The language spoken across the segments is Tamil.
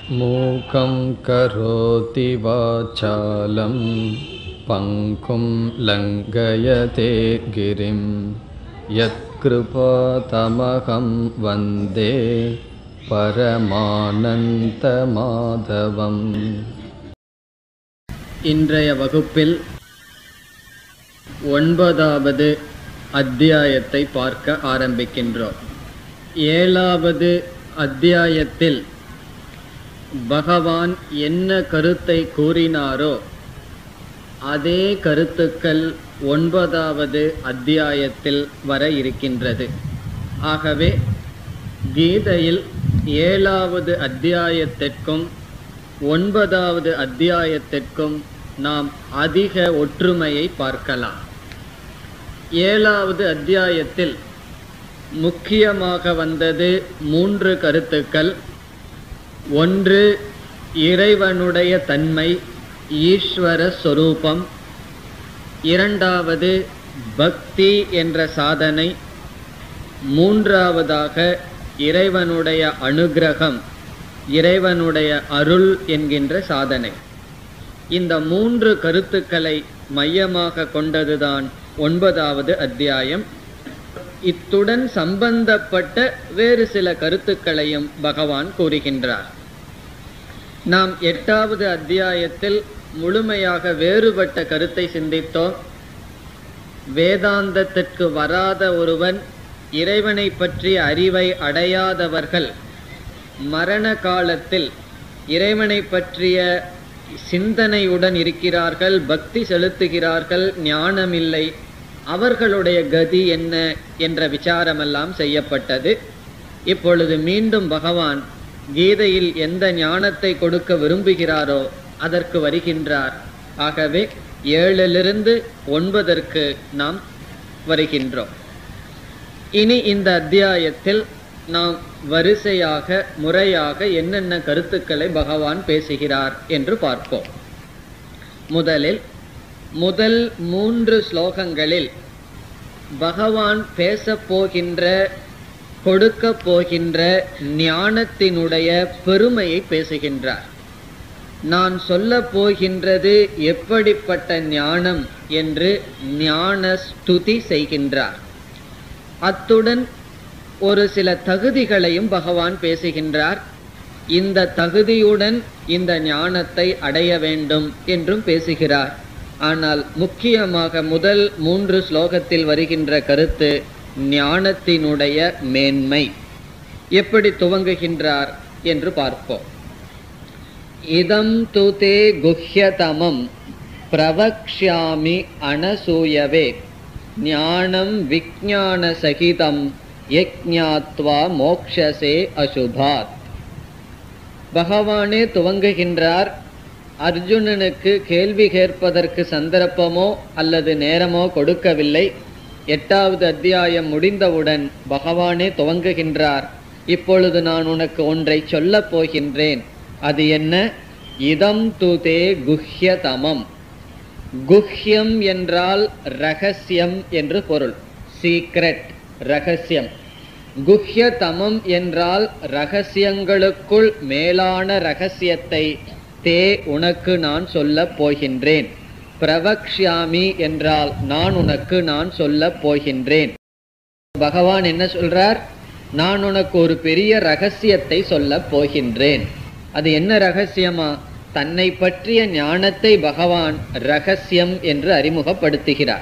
मूकं करोति वाचालं पङ्कुं लङ्घयते गिरिं यत्कृपातमहं वन्दे பரமானந்தமாதவம் இன்றைய வகுப்பில் ஒன்பதாவது அத்தியாயத்தை பார்க்க ஆரம்பிக்கின்றோம் ஏழாவது அத்தியாயத்தில் பகவான் என்ன கருத்தை கூறினாரோ அதே கருத்துக்கள் ஒன்பதாவது அத்தியாயத்தில் வர இருக்கின்றது ஆகவே கீதையில் ஏழாவது அத்தியாயத்திற்கும் ஒன்பதாவது அத்தியாயத்திற்கும் நாம் அதிக ஒற்றுமையை பார்க்கலாம் ஏழாவது அத்தியாயத்தில் முக்கியமாக வந்தது மூன்று கருத்துக்கள் ஒன்று இறைவனுடைய தன்மை ஈஸ்வர சொரூபம் இரண்டாவது பக்தி என்ற சாதனை மூன்றாவதாக இறைவனுடைய அனுகிரகம் இறைவனுடைய அருள் என்கின்ற சாதனை இந்த மூன்று கருத்துக்களை மையமாக கொண்டதுதான் ஒன்பதாவது அத்தியாயம் இத்துடன் சம்பந்தப்பட்ட வேறு சில கருத்துக்களையும் பகவான் கூறுகின்றார் நாம் எட்டாவது அத்தியாயத்தில் முழுமையாக வேறுபட்ட கருத்தை சிந்தித்தோம் வேதாந்தத்திற்கு வராத ஒருவன் இறைவனை பற்றிய அறிவை அடையாதவர்கள் மரண காலத்தில் இறைவனை பற்றிய சிந்தனையுடன் இருக்கிறார்கள் பக்தி செலுத்துகிறார்கள் ஞானமில்லை அவர்களுடைய கதி என்ன என்ற விசாரமெல்லாம் செய்யப்பட்டது இப்பொழுது மீண்டும் பகவான் கீதையில் எந்த ஞானத்தை கொடுக்க விரும்புகிறாரோ அதற்கு வருகின்றார் ஆகவே ஏழிலிருந்து ஒன்பதற்கு நாம் வருகின்றோம் இனி இந்த அத்தியாயத்தில் நாம் வரிசையாக முறையாக என்னென்ன கருத்துக்களை பகவான் பேசுகிறார் என்று பார்ப்போம் முதலில் முதல் மூன்று ஸ்லோகங்களில் பகவான் பேசப் போகின்ற கொடுக்க போகின்ற ஞானத்தினுடைய பெருமையை பேசுகின்றார் நான் சொல்ல போகின்றது எப்படிப்பட்ட ஞானம் என்று ஞான ஸ்துதி செய்கின்றார் அத்துடன் ஒரு சில தகுதிகளையும் பகவான் பேசுகின்றார் இந்த தகுதியுடன் இந்த ஞானத்தை அடைய வேண்டும் என்றும் பேசுகிறார் ஆனால் முக்கியமாக முதல் மூன்று ஸ்லோகத்தில் வருகின்ற கருத்து ஞானத்தினுடைய மேன்மை எப்படி துவங்குகின்றார் என்று பார்ப்போம் இதம் துதே குஹ்யதமம் பிரவக்ஷாமி அனசூயவே ஞானம் விஜான சகிதம் யஜ்ஞாத்வா மோக்ஷசே அசுபாத் பகவானே துவங்குகின்றார் அர்ஜுனனுக்கு கேள்வி கேட்பதற்கு சந்தர்ப்பமோ அல்லது நேரமோ கொடுக்கவில்லை எட்டாவது அத்தியாயம் முடிந்தவுடன் பகவானே துவங்குகின்றார் இப்பொழுது நான் உனக்கு ஒன்றை சொல்லப் போகின்றேன் அது என்ன இதம் துதே குஹ்யதமம் குஹ்யம் என்றால் ரகசியம் என்று பொருள் சீக்ரெட் ரகசியம் குஹ்யதமம் என்றால் ரகசியங்களுக்குள் மேலான ரகசியத்தை தே உனக்கு நான் சொல்லப் போகின்றேன் பிரவக்ஷாமி என்றால் நான் உனக்கு நான் சொல்லப் போகின்றேன் பகவான் என்ன சொல்றார் நான் உனக்கு ஒரு பெரிய ரகசியத்தை சொல்லப் போகின்றேன் அது என்ன ரகசியமா தன்னை பற்றிய ஞானத்தை பகவான் ரகசியம் என்று அறிமுகப்படுத்துகிறார்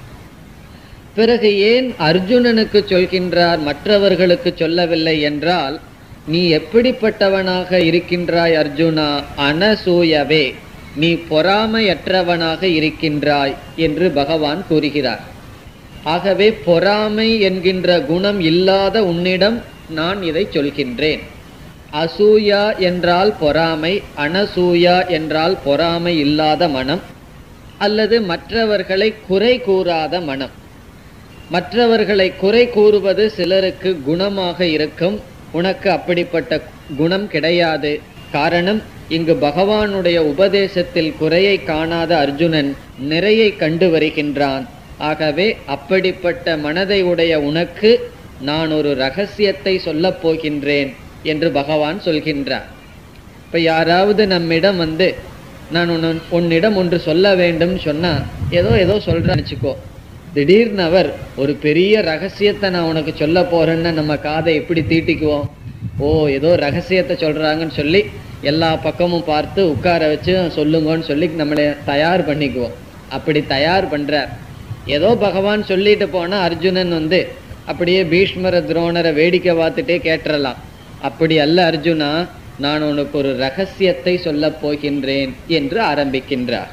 பிறகு ஏன் அர்ஜுனனுக்கு சொல்கின்றார் மற்றவர்களுக்கு சொல்லவில்லை என்றால் நீ எப்படிப்பட்டவனாக இருக்கின்றாய் அர்ஜுனா அனசூயவே நீ பொறாமையற்றவனாக இருக்கின்றாய் என்று பகவான் கூறுகிறார் ஆகவே பொறாமை என்கின்ற குணம் இல்லாத உன்னிடம் நான் இதை சொல்கின்றேன் அசூயா என்றால் பொறாமை அனசூயா என்றால் பொறாமை இல்லாத மனம் அல்லது மற்றவர்களை குறை கூறாத மனம் மற்றவர்களை குறை கூறுவது சிலருக்கு குணமாக இருக்கும் உனக்கு அப்படிப்பட்ட குணம் கிடையாது காரணம் இங்கு பகவானுடைய உபதேசத்தில் குறையை காணாத அர்ஜுனன் நிறையை கண்டு வருகின்றான் ஆகவே அப்படிப்பட்ட மனதை உடைய உனக்கு நான் ஒரு ரகசியத்தை சொல்லப் போகின்றேன் என்று பகவான் சொல்கின்றார் இப்ப இப்ப யாராவது நம்மிடம் வந்து நான் உன்ன உன்னிடம் ஒன்று சொல்ல வேண்டும் சொன்னா ஏதோ ஏதோ சொல்றேன்னு வச்சுக்கோ திடீர்னு அவர் ஒரு பெரிய ரகசியத்தை நான் உனக்கு சொல்ல போறேன்னு நம்ம காதை எப்படி தீட்டிக்குவோம் ஓ ஏதோ ரகசியத்தை சொல்றாங்கன்னு சொல்லி எல்லா பக்கமும் பார்த்து உட்கார வச்சு சொல்லுங்கன்னு சொல்லி நம்மளை தயார் பண்ணிக்குவோம் அப்படி தயார் பண்றார் ஏதோ பகவான் சொல்லிட்டு போனா அர்ஜுனன் வந்து அப்படியே பீஷ்மர துரோணரை வேடிக்கை பார்த்துட்டே கேட்டுறலாம் அப்படி அல்ல அர்ஜுனா நான் உனக்கு ஒரு ரகசியத்தை சொல்லப் போகின்றேன் என்று ஆரம்பிக்கின்றார்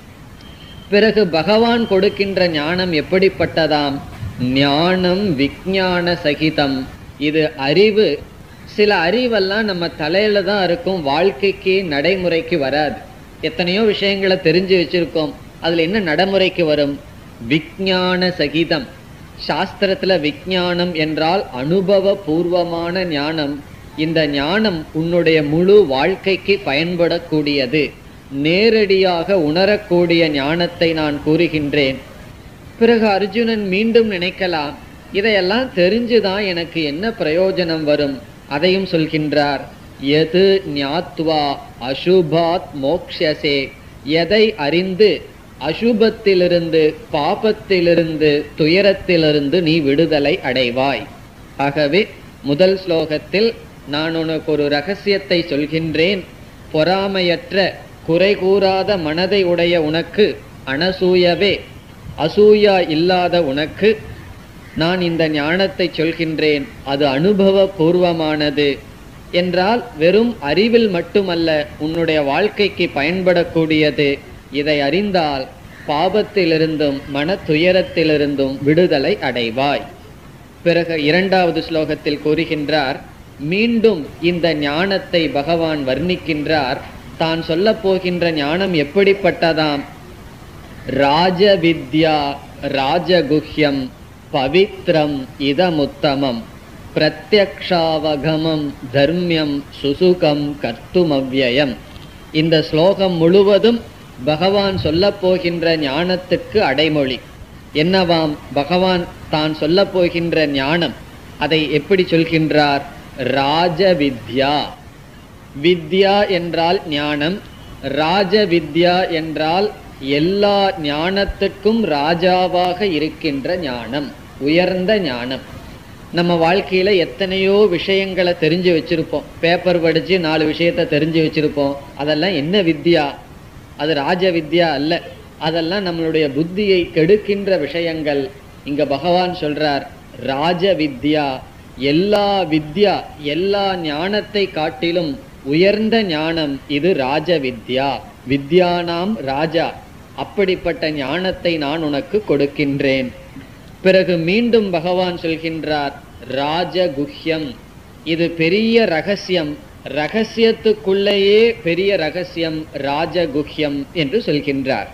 பிறகு பகவான் கொடுக்கின்ற ஞானம் எப்படிப்பட்டதாம் ஞானம் விஞ்ஞான சகிதம் இது அறிவு சில அறிவெல்லாம் நம்ம தலையில தான் இருக்கும் வாழ்க்கைக்கு நடைமுறைக்கு வராது எத்தனையோ விஷயங்களை தெரிஞ்சு வச்சிருக்கோம் அதுல என்ன நடைமுறைக்கு வரும் விஞ்ஞான சகிதம் சாஸ்திரத்துல விஞ்ஞானம் என்றால் அனுபவ பூர்வமான ஞானம் இந்த ஞானம் உன்னுடைய முழு வாழ்க்கைக்கு பயன்படக்கூடியது நேரடியாக உணரக்கூடிய ஞானத்தை நான் கூறுகின்றேன் பிறகு அர்ஜுனன் மீண்டும் நினைக்கலாம் இதையெல்லாம் தெரிஞ்சுதான் எனக்கு என்ன பிரயோஜனம் வரும் அதையும் சொல்கின்றார் எது ஞாத்வா அசுபாத் மோக்ஷசே எதை அறிந்து அசுபத்திலிருந்து பாபத்திலிருந்து துயரத்திலிருந்து நீ விடுதலை அடைவாய் ஆகவே முதல் ஸ்லோகத்தில் நான் உனக்கு ஒரு ரகசியத்தை சொல்கின்றேன் பொறாமையற்ற குறை கூறாத மனதை உடைய உனக்கு அனசூயவே அசூயா இல்லாத உனக்கு நான் இந்த ஞானத்தை சொல்கின்றேன் அது அனுபவ பூர்வமானது என்றால் வெறும் அறிவில் மட்டுமல்ல உன்னுடைய வாழ்க்கைக்கு பயன்படக்கூடியது இதை அறிந்தால் பாபத்திலிருந்தும் மன துயரத்திலிருந்தும் விடுதலை அடைவாய் பிறகு இரண்டாவது ஸ்லோகத்தில் கூறுகின்றார் மீண்டும் இந்த ஞானத்தை பகவான் வர்ணிக்கின்றார் தான் சொல்லப் போகின்ற ஞானம் எப்படிப்பட்டதாம் ராஜவித்யா ராஜகுஹ்யம் பவித்ரம் இதமுத்தமம் பிரத்யக்ஷாவகமம் தர்மியம் சுசுகம் கர்த்துமவ்யயம் இந்த ஸ்லோகம் முழுவதும் பகவான் சொல்லப் போகின்ற ஞானத்துக்கு அடைமொழி என்னவாம் பகவான் தான் சொல்லப் போகின்ற ஞானம் அதை எப்படி சொல்கின்றார் ராஜவித்யா வித்யா என்றால் ஞானம் ராஜ வித்யா என்றால் எல்லா ஞானத்துக்கும் ராஜாவாக இருக்கின்ற ஞானம் உயர்ந்த ஞானம் நம்ம வாழ்க்கையில எத்தனையோ விஷயங்களை தெரிஞ்சு வச்சிருப்போம் பேப்பர் படிச்சு நாலு விஷயத்த தெரிஞ்சு வச்சிருப்போம் அதெல்லாம் என்ன வித்யா அது ராஜ வித்யா அல்ல அதெல்லாம் நம்மளுடைய புத்தியை கெடுக்கின்ற விஷயங்கள் இங்க பகவான் சொல்றார் ராஜ வித்யா எல்லா வித்யா எல்லா ஞானத்தை காட்டிலும் உயர்ந்த ஞானம் இது ராஜ வித்யா வித்யானாம் ராஜா அப்படிப்பட்ட ஞானத்தை நான் உனக்கு கொடுக்கின்றேன் பிறகு மீண்டும் பகவான் சொல்கின்றார் ராஜகுஹ்யம் இது பெரிய ரகசியம் ரகசியத்துக்குள்ளேயே பெரிய ரகசியம் ராஜகுஹ்யம் என்று சொல்கின்றார்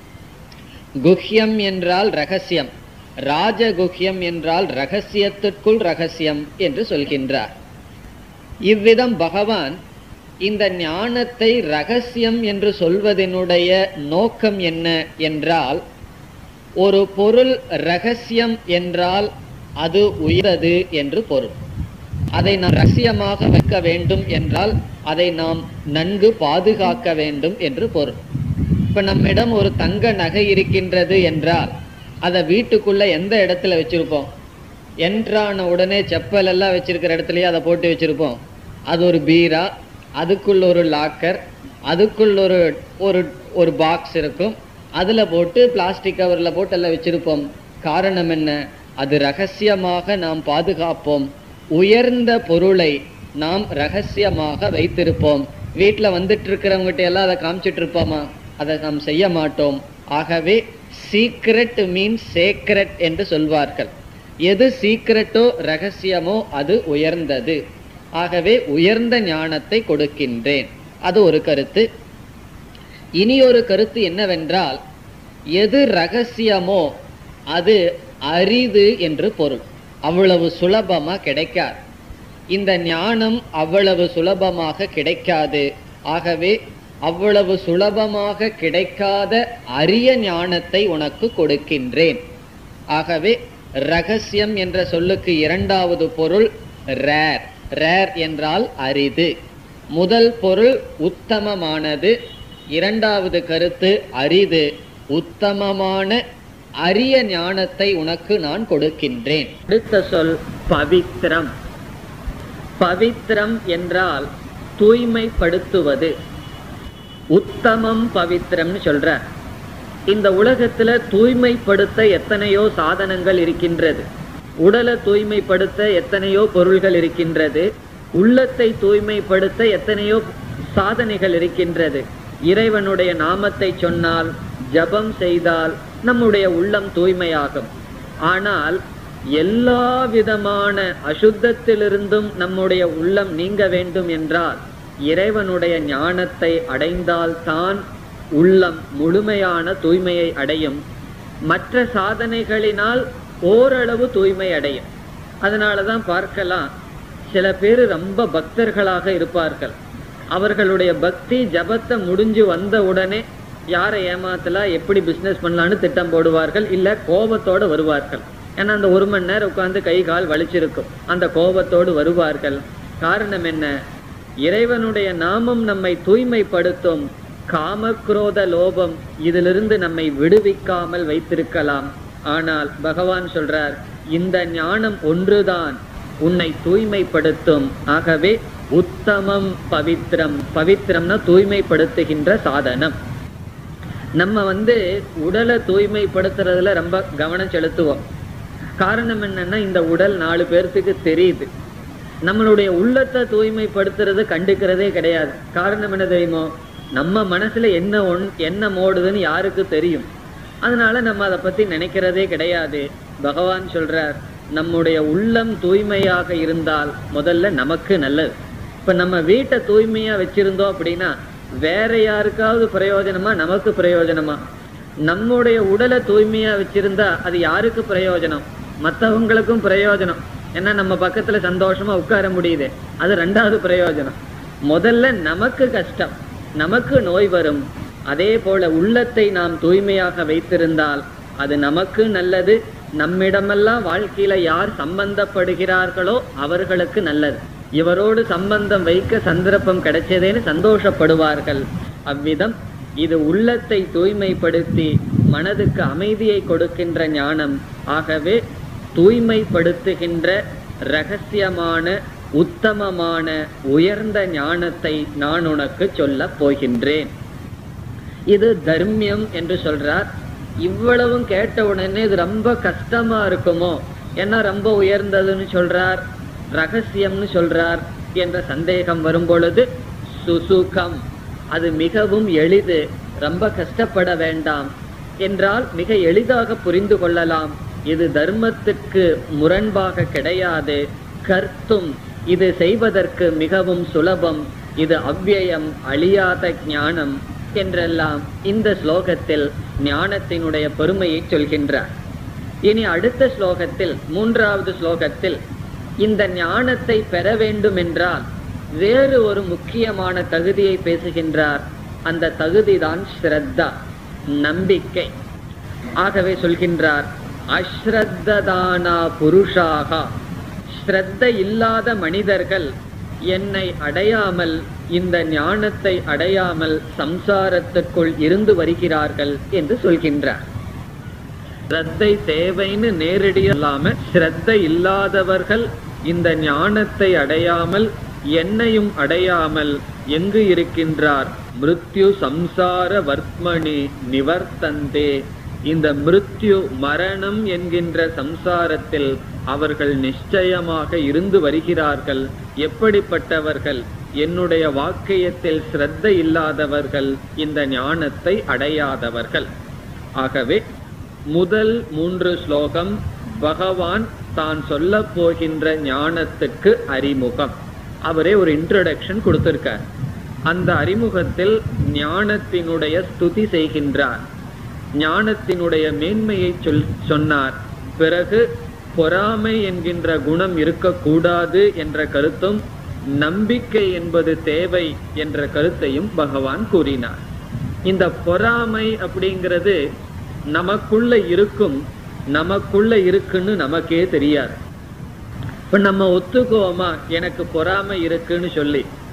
குஹ்யம் என்றால் ரகசியம் ராஜகுஹ்யம் என்றால் ரகசியத்திற்குள் ரகசியம் என்று சொல்கின்றார் இவ்விதம் பகவான் இந்த ஞானத்தை ரகசியம் என்று சொல்வதனுடைய நோக்கம் என்ன என்றால் ஒரு பொருள் ரகசியம் என்றால் அது உயர்ந்தது என்று பொருள் அதை நாம் ரகசியமாக வைக்க வேண்டும் என்றால் அதை நாம் நன்கு பாதுகாக்க வேண்டும் என்று பொருள் இப்ப நம்மிடம் ஒரு தங்க நகை இருக்கின்றது என்றால் அதை வீட்டுக்குள்ள எந்த இடத்துல வச்சிருப்போம் என்ட்ரான உடனே செப்பல் எல்லாம் வச்சிருக்கிற இடத்துலயே அதை போட்டு வச்சிருப்போம் அது ஒரு பீரா அதுக்குள்ள ஒரு லாக்கர் அதுக்குள்ள ஒரு ஒரு ஒரு பாக்ஸ் இருக்கும் அதுல போட்டு பிளாஸ்டிக் கவர்ல போட்டு எல்லாம் வச்சிருப்போம் காரணம் என்ன அது ரகசியமாக நாம் பாதுகாப்போம் உயர்ந்த பொருளை நாம் ரகசியமாக வைத்திருப்போம் வீட்டுல வந்துட்டு இருக்கிறவங்ககிட்ட எல்லாம் அதை காமிச்சிட்டு இருப்போமா அதை நாம் செய்ய மாட்டோம் ஆகவே சீக்ரெட் மீன்ஸ் சேக்ரெட் என்று சொல்வார்கள் எது சீக்ரெட்டோ ரகசியமோ அது உயர்ந்தது ஆகவே உயர்ந்த ஞானத்தை கொடுக்கின்றேன் அது ஒரு கருத்து இனி ஒரு கருத்து என்னவென்றால் எது ரகசியமோ அது அரிது என்று பொருள் அவ்வளவு சுலபமா கிடைக்காது இந்த ஞானம் அவ்வளவு சுலபமாக கிடைக்காது ஆகவே அவ்வளவு சுலபமாக கிடைக்காத அரிய ஞானத்தை உனக்கு கொடுக்கின்றேன் ஆகவே ரகசியம் என்ற சொல்லுக்கு இரண்டாவது பொருள் ரேர் ரேர் என்றால் அரிது முதல் பொருள் உத்தமமானது இரண்டாவது கருத்து அரிது உத்தமமான அரிய ஞானத்தை உனக்கு நான் கொடுக்கின்றேன் அடுத்த சொல் பவித்ரம் பவித்ரம் என்றால் தூய்மைப்படுத்துவது உத்தமம் பவித்ரம்னு சொல்ற இந்த உலகத்துல தூய்மைப்படுத்த எத்தனையோ சாதனங்கள் இருக்கின்றது உடலை தூய்மைப்படுத்த எத்தனையோ பொருள்கள் இருக்கின்றது உள்ளத்தை தூய்மைப்படுத்த எத்தனையோ சாதனைகள் இருக்கின்றது இறைவனுடைய நாமத்தை சொன்னால் ஜபம் செய்தால் நம்முடைய உள்ளம் தூய்மையாகும் ஆனால் எல்லா விதமான அசுத்தத்திலிருந்தும் நம்முடைய உள்ளம் நீங்க வேண்டும் என்றால் இறைவனுடைய ஞானத்தை அடைந்தால் தான் உள்ளம் முழுமையான தூய்மையை அடையும் மற்ற சாதனைகளினால் ஓரளவு தூய்மை அடையும் அதனாலதான் பார்க்கலாம் சில பேர் ரொம்ப பக்தர்களாக இருப்பார்கள் அவர்களுடைய பக்தி ஜபத்தை முடிஞ்சு வந்த உடனே யாரை ஏமாத்தலாம் எப்படி பிசினஸ் பண்ணலான்னு திட்டம் போடுவார்கள் இல்ல கோபத்தோட வருவார்கள் ஏன்னா அந்த ஒரு மணி நேரம் உட்கார்ந்து கை கால் வலிச்சிருக்கும் அந்த கோபத்தோடு வருவார்கள் காரணம் என்ன இறைவனுடைய நாமம் நம்மை தூய்மைப்படுத்தும் காமக்ரோத லோபம் இதிலிருந்து நம்மை விடுவிக்காமல் வைத்திருக்கலாம் ஆனால் பகவான் சொல்றார் இந்த ஞானம் ஒன்றுதான் உன்னை தூய்மைப்படுத்தும் ஆகவே உத்தமம் பவித்ரம் பவித்ரம்னா தூய்மைப்படுத்துகின்ற சாதனம் நம்ம வந்து உடலை தூய்மைப்படுத்துறதுல ரொம்ப கவனம் செலுத்துவோம் காரணம் என்னன்னா இந்த உடல் நாலு பேர்த்துக்கு தெரியுது நம்மளுடைய உள்ளத்தை தூய்மைப்படுத்துறது கண்டுக்கிறதே கிடையாது காரணம் என்ன தெரியுமோ நம்ம மனசுல என்ன ஒன் என்ன மோடுதுன்னு யாருக்கு தெரியும் அதனால நம்ம அதை பத்தி நினைக்கிறதே கிடையாது பகவான் சொல்றார் நம்முடைய உள்ளம் தூய்மையாக இருந்தால் முதல்ல நமக்கு நல்லது இப்ப நம்ம வீட்டை தூய்மையா வச்சிருந்தோம் அப்படின்னா வேற யாருக்காவது பிரயோஜனமா நமக்கு பிரயோஜனமா நம்முடைய உடலை தூய்மையா வச்சிருந்தா அது யாருக்கு பிரயோஜனம் மற்றவங்களுக்கும் பிரயோஜனம் ஏன்னா நம்ம பக்கத்துல சந்தோஷமா உட்கார முடியுது அது ரெண்டாவது பிரயோஜனம் முதல்ல நமக்கு கஷ்டம் நமக்கு நோய் வரும் அதே போல உள்ளத்தை நாம் தூய்மையாக வைத்திருந்தால் அது நமக்கு நல்லது நம்மிடமெல்லாம் வாழ்க்கையில யார் சம்பந்தப்படுகிறார்களோ அவர்களுக்கு நல்லது இவரோடு சம்பந்தம் வைக்க சந்தர்ப்பம் கிடைச்சதேன்னு சந்தோஷப்படுவார்கள் அவ்விதம் இது உள்ளத்தை தூய்மைப்படுத்தி மனதுக்கு அமைதியை கொடுக்கின்ற ஞானம் ஆகவே தூய்மைப்படுத்துகின்ற ரகசியமான உத்தமமான உயர்ந்த ஞானத்தை நான் உனக்கு சொல்ல போகின்றேன் இது தர்மியம் என்று சொல்றார் இவ்வளவும் கேட்ட உடனே இது ரொம்ப கஷ்டமா இருக்குமோ ஏன்னா ரொம்ப உயர்ந்ததுன்னு சொல்றார் ரகசியம்னு சொல்றார் என்ற சந்தேகம் வரும் பொழுது சுசுகம் அது மிகவும் எளிது ரொம்ப கஷ்டப்பட வேண்டாம் என்றால் மிக எளிதாக புரிந்து கொள்ளலாம் இது தர்மத்துக்கு முரண்பாக கிடையாது கர்த்தும் இது செய்வதற்கு மிகவும் சுலபம் இது அவ்வியம் அழியாத ஞானம் என்றெல்லாம் இந்த ஸ்லோகத்தில் ஞானத்தினுடைய பெருமையை சொல்கின்றார் இனி அடுத்த ஸ்லோகத்தில் மூன்றாவது ஸ்லோகத்தில் இந்த ஞானத்தை பெற வேண்டும் என்றால் வேறு ஒரு முக்கியமான தகுதியை பேசுகின்றார் அந்த தகுதிதான் ஸ்ரத்தா நம்பிக்கை ஆகவே சொல்கின்றார் அஸ்ரத்ததானா புருஷாக ஸ்ரத்த இல்லாத மனிதர்கள் என்னை அடையாமல் இந்த ஞானத்தை அடையாமல் சம்சாரத்துக்குள் இருந்து வருகிறார்கள் என்று சொல்கின்றார் ஸ்ரத்தை தேவைன்னு நேரடியாக இல்லாம ஸ்ரத்த இல்லாதவர்கள் இந்த ஞானத்தை அடையாமல் என்னையும் அடையாமல் எங்கு இருக்கின்றார் மிருத்யு சம்சார வர்த்மணி நிவர்த்தந்தே இந்த மிருத்யு மரணம் என்கின்ற சம்சாரத்தில் அவர்கள் நிச்சயமாக இருந்து வருகிறார்கள் எப்படிப்பட்டவர்கள் என்னுடைய வாக்கியத்தில் ஸ்ரத்த இல்லாதவர்கள் இந்த ஞானத்தை அடையாதவர்கள் ஆகவே முதல் மூன்று ஸ்லோகம் பகவான் தான் சொல்ல போகின்ற ஞானத்துக்கு அறிமுகம் அவரே ஒரு இன்ட்ரடக்ஷன் கொடுத்திருக்கார் அந்த அறிமுகத்தில் ஞானத்தினுடைய ஸ்துதி செய்கின்றார் ஞானத்தினுடைய மேன்மையை சொல் சொன்னார் பிறகு பொறாமை என்கின்ற குணம் இருக்கக்கூடாது என்ற கருத்தும் நம்பிக்கை என்பது தேவை என்ற கருத்தையும் பகவான் கூறினார் இந்த பொறாமை அப்படிங்கிறது நமக்குள்ள இருக்கும் நமக்குள்ள இருக்குன்னு நமக்கே தெரியாது இப்ப நம்ம ஒத்துக்குவோமா எனக்கு பொறாமை இருக்குன்னு சொல்லி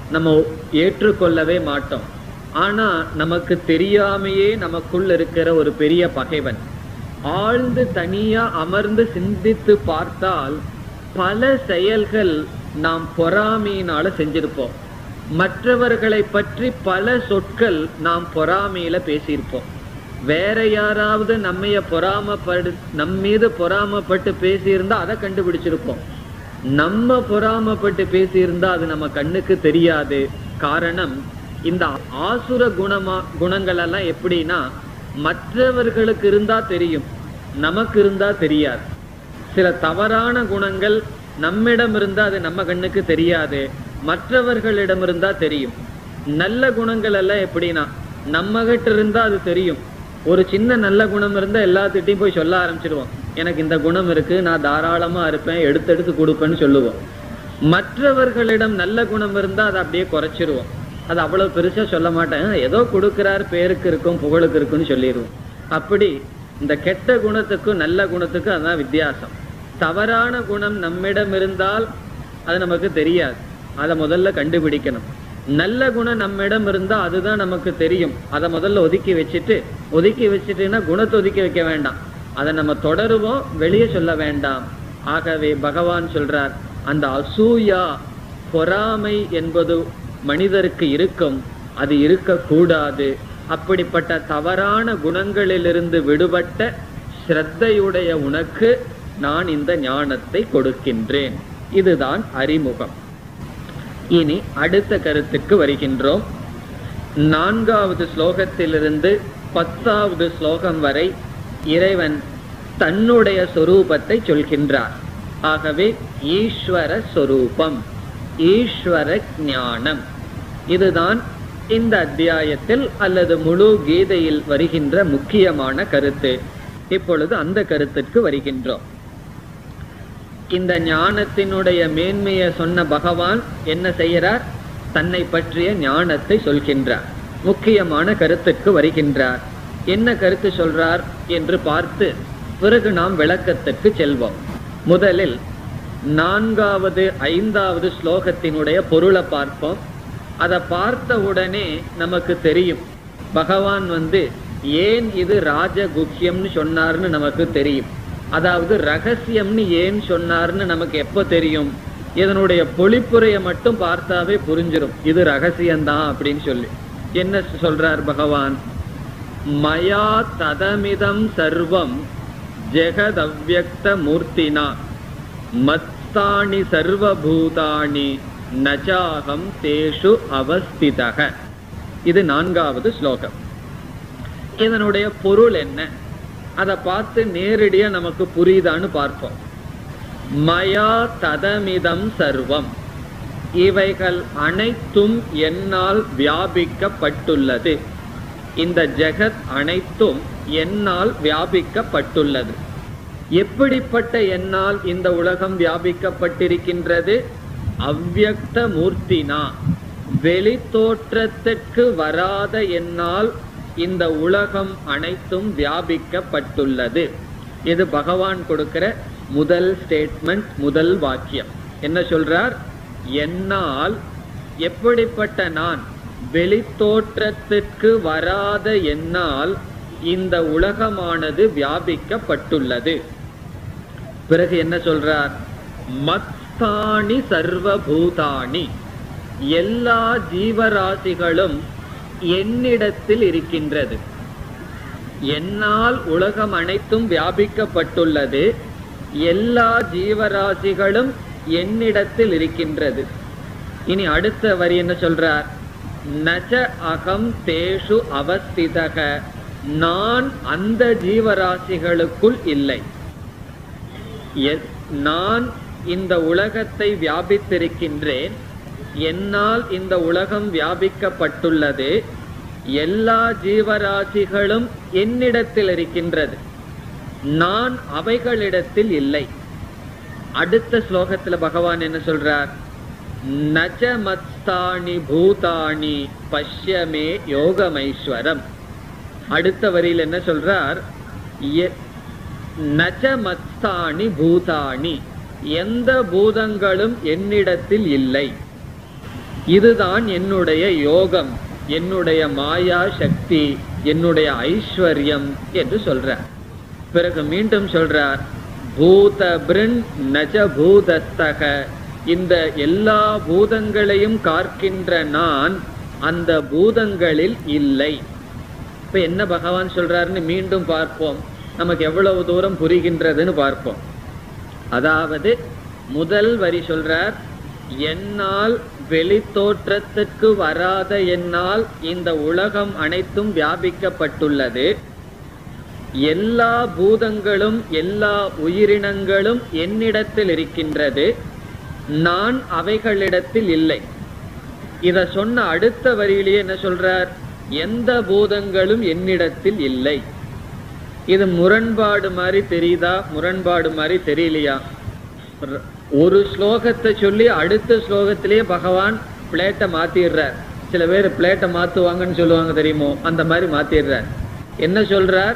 நம்ம ஏற்றுக்கொள்ளவே மாட்டோம் ஆனா நமக்கு தெரியாமையே நமக்குள் இருக்கிற ஒரு பெரிய பகைவன் ஆழ்ந்து தனியா அமர்ந்து சிந்தித்து பார்த்தால் பல செயல்கள் நாம் பொறாமையினால செஞ்சிருப்போம் மற்றவர்களை பற்றி பல சொற்கள் நாம் பொறாமையில பேசியிருப்போம் வேற யாராவது நம்மைய பொறாமப்படு நம் மீது பொறாமப்பட்டு பேசியிருந்தா அதை கண்டுபிடிச்சிருப்போம் நம்ம பொறாமப்பட்டு பேசியிருந்தா அது நம்ம கண்ணுக்கு தெரியாது காரணம் இந்த ஆசுர குணமா குணங்கள் எல்லாம் எப்படின்னா மற்றவர்களுக்கு இருந்தா தெரியும் நமக்கு இருந்தா தெரியாது சில தவறான குணங்கள் நம்மிடம் இருந்தா அது நம்ம கண்ணுக்கு தெரியாது மற்றவர்களிடம் இருந்தா தெரியும் நல்ல குணங்கள் எல்லாம் எப்படின்னா நம்ம கிட்ட இருந்தா அது தெரியும் ஒரு சின்ன நல்ல குணம் இருந்தா எல்லாத்துட்டையும் போய் சொல்ல ஆரம்பிச்சிடுவோம் எனக்கு இந்த குணம் இருக்கு நான் தாராளமா இருப்பேன் எடுத்து எடுத்து கொடுப்பேன்னு சொல்லுவோம் மற்றவர்களிடம் நல்ல குணம் இருந்தா அதை அப்படியே குறைச்சிருவோம் அது அவ்வளவு பெருசா சொல்ல மாட்டேன் ஏதோ கொடுக்கிறார் பேருக்கு இருக்கும் புகழுக்கு இருக்குன்னு சொல்லிடுவோம் அப்படி இந்த கெட்ட குணத்துக்கும் நல்ல குணத்துக்கும் அதான் வித்தியாசம் தவறான குணம் நம்மிடம் இருந்தால் அது நமக்கு தெரியாது அதை முதல்ல கண்டுபிடிக்கணும் நல்ல குணம் நம்மிடம் இருந்தா அதுதான் நமக்கு தெரியும் அதை முதல்ல ஒதுக்கி வச்சுட்டு ஒதுக்கி வச்சுட்டுன்னா குணத்தை ஒதுக்கி வைக்க வேண்டாம் அதை நம்ம தொடருவோம் வெளியே சொல்ல வேண்டாம் ஆகவே பகவான் சொல்றார் அந்த அசூயா பொறாமை என்பது மனிதருக்கு இருக்கும் அது இருக்கக்கூடாது அப்படிப்பட்ட தவறான குணங்களிலிருந்து விடுபட்ட ஸ்ரத்தையுடைய உனக்கு நான் இந்த ஞானத்தை கொடுக்கின்றேன் இதுதான் அறிமுகம் இனி அடுத்த கருத்துக்கு வருகின்றோம் நான்காவது ஸ்லோகத்திலிருந்து பத்தாவது ஸ்லோகம் வரை இறைவன் தன்னுடைய சொரூபத்தை சொல்கின்றார் ஆகவே ஈஸ்வர சொரூபம் ஈஸ்வர ஞானம் இதுதான் இந்த அத்தியாயத்தில் அல்லது முழு கீதையில் வருகின்ற முக்கியமான கருத்து இப்பொழுது அந்த கருத்திற்கு வருகின்றோம் இந்த ஞானத்தினுடைய மேன்மையை சொன்ன பகவான் என்ன செய்கிறார் தன்னை பற்றிய ஞானத்தை சொல்கின்றார் முக்கியமான கருத்துக்கு வருகின்றார் என்ன கருத்து சொல்றார் என்று பார்த்து பிறகு நாம் விளக்கத்திற்கு செல்வோம் முதலில் நான்காவது ஐந்தாவது ஸ்லோகத்தினுடைய பொருளை பார்ப்போம் அதை பார்த்த உடனே நமக்கு தெரியும் பகவான் வந்து ஏன் இது ராஜகுக்கியம்னு சொன்னார்னு நமக்கு தெரியும் அதாவது ரகசியம்னு ஏன் சொன்னார்னு நமக்கு எப்போ தெரியும் இதனுடைய பொழிப்புரையை மட்டும் பார்த்தாவே புரிஞ்சிடும் இது ரகசியம்தான் அப்படின்னு சொல்லி என்ன சொல்றார் பகவான் மயா ததமிதம் சர்வம் ஜெகதவ்யக்த மூர்த்தினா மத்தாணி சர்வபூதாணி நஜாகம் தேஷு அவஸ்திதக இது நான்காவது ஸ்லோகம் இதனுடைய பொருள் என்ன அதை பார்த்து நேரடியா நமக்கு புரியுதான்னு பார்ப்போம் மயா ததமிதம் சர்வம் இவைகள் அனைத்தும் என்னால் வியாபிக்கப்பட்டுள்ளது இந்த ஜெகத் அனைத்தும் என்னால் வியாபிக்கப்பட்டுள்ளது எப்படிப்பட்ட என்னால் இந்த உலகம் வியாபிக்கப்பட்டிருக்கின்றது அவ்யக்த மூர்த்தினா வெளி தோற்றத்திற்கு வராத என்னால் இந்த உலகம் அனைத்தும் வியாபிக்கப்பட்டுள்ளது இது பகவான் கொடுக்கிற முதல் ஸ்டேட்மெண்ட் முதல் வாக்கியம் என்ன சொல்றார் என்னால் எப்படிப்பட்ட நான் வெளி தோற்றத்திற்கு வராத என்னால் இந்த உலகமானது வியாபிக்கப்பட்டுள்ளது பிறகு என்ன சொல்றார் மத்தாணி சர்வபூதாணி எல்லா ஜீவராசிகளும் என்னிடத்தில் இருக்கின்றது என்னால் உலகம் அனைத்தும் வியாபிக்கப்பட்டுள்ளது எல்லா ஜீவராசிகளும் என்னிடத்தில் இருக்கின்றது இனி அடுத்த வரி என்ன சொல்றார் நஜ அகம் தேஷு அவஸ்திதக நான் அந்த ஜீவராசிகளுக்குள் இல்லை எ- நான் இந்த உலகத்தை வியாபித்திருக்கின்றேன் என்னால் இந்த உலகம் வியாபிக்கப்பட்டுள்ளது எல்லா ஜீவராசிகளும் என்னிடத்தில் இருக்கின்றது நான் அவைகளிடத்தில் இல்லை அடுத்த ஸ்லோகத்துல பகவான் என்ன சொல்றார் நஜமஸ்தானி பூதானி பஷ்யமே யோகமைஸ்வரம் அடுத்த வரியில் என்ன சொல்றார் எ- நஜமஸ்தானி பூதானி எந்த பூதங்களும் என்னிடத்தில் இல்லை இதுதான் என்னுடைய யோகம் என்னுடைய மாயா சக்தி என்னுடைய ஐஸ்வர்யம் என்று சொல்றார் பிறகு மீண்டும் சொல்றார் பூத பிருன் நஜ பூதஸ்தக இந்த எல்லா பூதங்களையும் காக்கின்ற நான் அந்த பூதங்களில் இல்லை இப்ப என்ன பகவான் சொல்றாருன்னு மீண்டும் பார்ப்போம் நமக்கு எவ்வளவு தூரம் புரிகின்றதுன்னு பார்ப்போம் அதாவது முதல் வரி சொல்றார் என்னால் வெளித்தோற்றத்துக்கு வராத என்னால் இந்த உலகம் அனைத்தும் வியாபிக்கப்பட்டுள்ளது எல்லா பூதங்களும் எல்லா உயிரினங்களும் என்னிடத்தில் இருக்கின்றது நான் அவைகளிடத்தில் இல்லை இத சொன்ன அடுத்த வரியிலேயே என்ன சொல்றார் எந்த பூதங்களும் என்னிடத்தில் இல்லை இது முரண்பாடு மாதிரி தெரியுதா முரண்பாடு மாதிரி தெரியலையா ர- ஒரு ஸ்லோகத்தை சொல்லி அடுத்த ஸ்லோகத்திலேயே பகவான் பிளேட்டை மாத்திடுறார் சில பேர் பிளேட்டை மாத்துவாங்கன்னு சொல்லுவாங்க தெரியுமோ அந்த மாதிரி மாத்திடுறார் என்ன சொல்றார்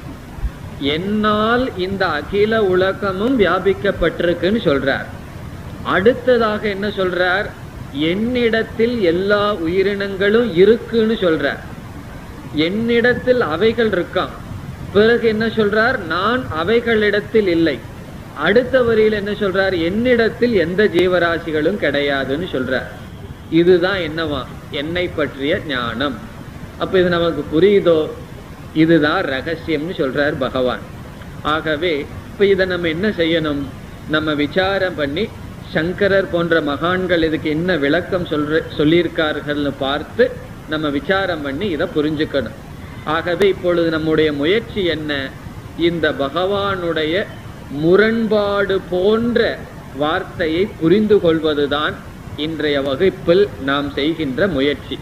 என்னால் இந்த அகில உலகமும் வியாபிக்கப்பட்டிருக்குன்னு சொல்றார் அடுத்ததாக என்ன சொல்றார் என்னிடத்தில் எல்லா உயிரினங்களும் இருக்குன்னு சொல்றார் என்னிடத்தில் அவைகள் இருக்கான் பிறகு என்ன சொல்றார் நான் அவைகளிடத்தில் இல்லை அடுத்த வரியில் என்ன சொல்றார் என்னிடத்தில் எந்த ஜீவராசிகளும் கிடையாதுன்னு சொல்றார் இதுதான் என்னவா என்னை பற்றிய ஞானம் அப்ப இது நமக்கு புரியுதோ இதுதான் ரகசியம்னு சொல்றார் பகவான் ஆகவே இப்ப இதை நம்ம என்ன செய்யணும் நம்ம விசாரம் பண்ணி சங்கரர் போன்ற மகான்கள் இதுக்கு என்ன விளக்கம் சொல்ற சொல்லியிருக்கார்கள்னு பார்த்து நம்ம விசாரம் பண்ணி இதை புரிஞ்சுக்கணும் ஆகவே இப்பொழுது நம்முடைய முயற்சி என்ன இந்த பகவானுடைய முரண்பாடு போன்ற வார்த்தையை புரிந்து கொள்வதுதான் இன்றைய வகுப்பில் நாம் செய்கின்ற முயற்சி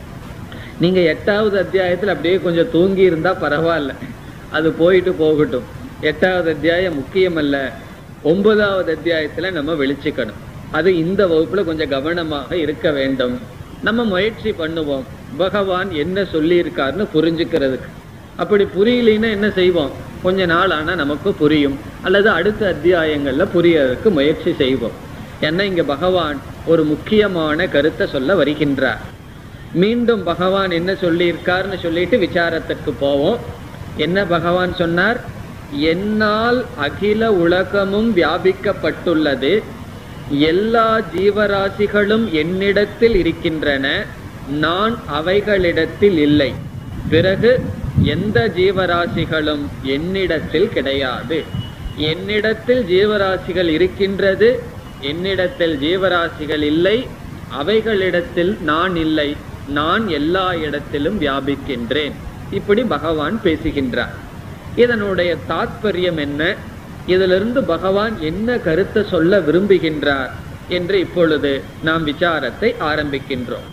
நீங்க எட்டாவது அத்தியாயத்தில் அப்படியே கொஞ்சம் தூங்கி இருந்தா பரவாயில்ல அது போயிட்டு போகட்டும் எட்டாவது அத்தியாயம் முக்கியமல்ல ஒன்பதாவது அத்தியாயத்துல நம்ம வெளிச்சுக்கணும் அது இந்த வகுப்புல கொஞ்சம் கவனமாக இருக்க வேண்டும் நம்ம முயற்சி பண்ணுவோம் பகவான் என்ன சொல்லியிருக்காருன்னு புரிஞ்சுக்கிறதுக்கு அப்படி புரியலைன்னா என்ன செய்வோம் கொஞ்ச நாள் ஆனா நமக்கு புரியும் அல்லது அடுத்த அத்தியாயங்கள்ல புரியறதுக்கு முயற்சி செய்வோம் ஏன்னா இங்க பகவான் ஒரு முக்கியமான கருத்தை சொல்ல வருகின்றார் மீண்டும் பகவான் என்ன சொல்லியிருக்காருன்னு சொல்லிட்டு விசாரத்திற்கு போவோம் என்ன பகவான் சொன்னார் என்னால் அகில உலகமும் வியாபிக்கப்பட்டுள்ளது எல்லா ஜீவராசிகளும் என்னிடத்தில் இருக்கின்றன நான் அவைகளிடத்தில் இல்லை பிறகு எந்த ஜீவராசிகளும் என்னிடத்தில் கிடையாது என்னிடத்தில் ஜீவராசிகள் இருக்கின்றது என்னிடத்தில் ஜீவராசிகள் இல்லை அவைகளிடத்தில் நான் இல்லை நான் எல்லா இடத்திலும் வியாபிக்கின்றேன் இப்படி பகவான் பேசுகின்றார் இதனுடைய தாத்பரியம் என்ன இதிலிருந்து பகவான் என்ன கருத்தை சொல்ல விரும்புகின்றார் என்று இப்பொழுது நாம் விசாரத்தை ஆரம்பிக்கின்றோம்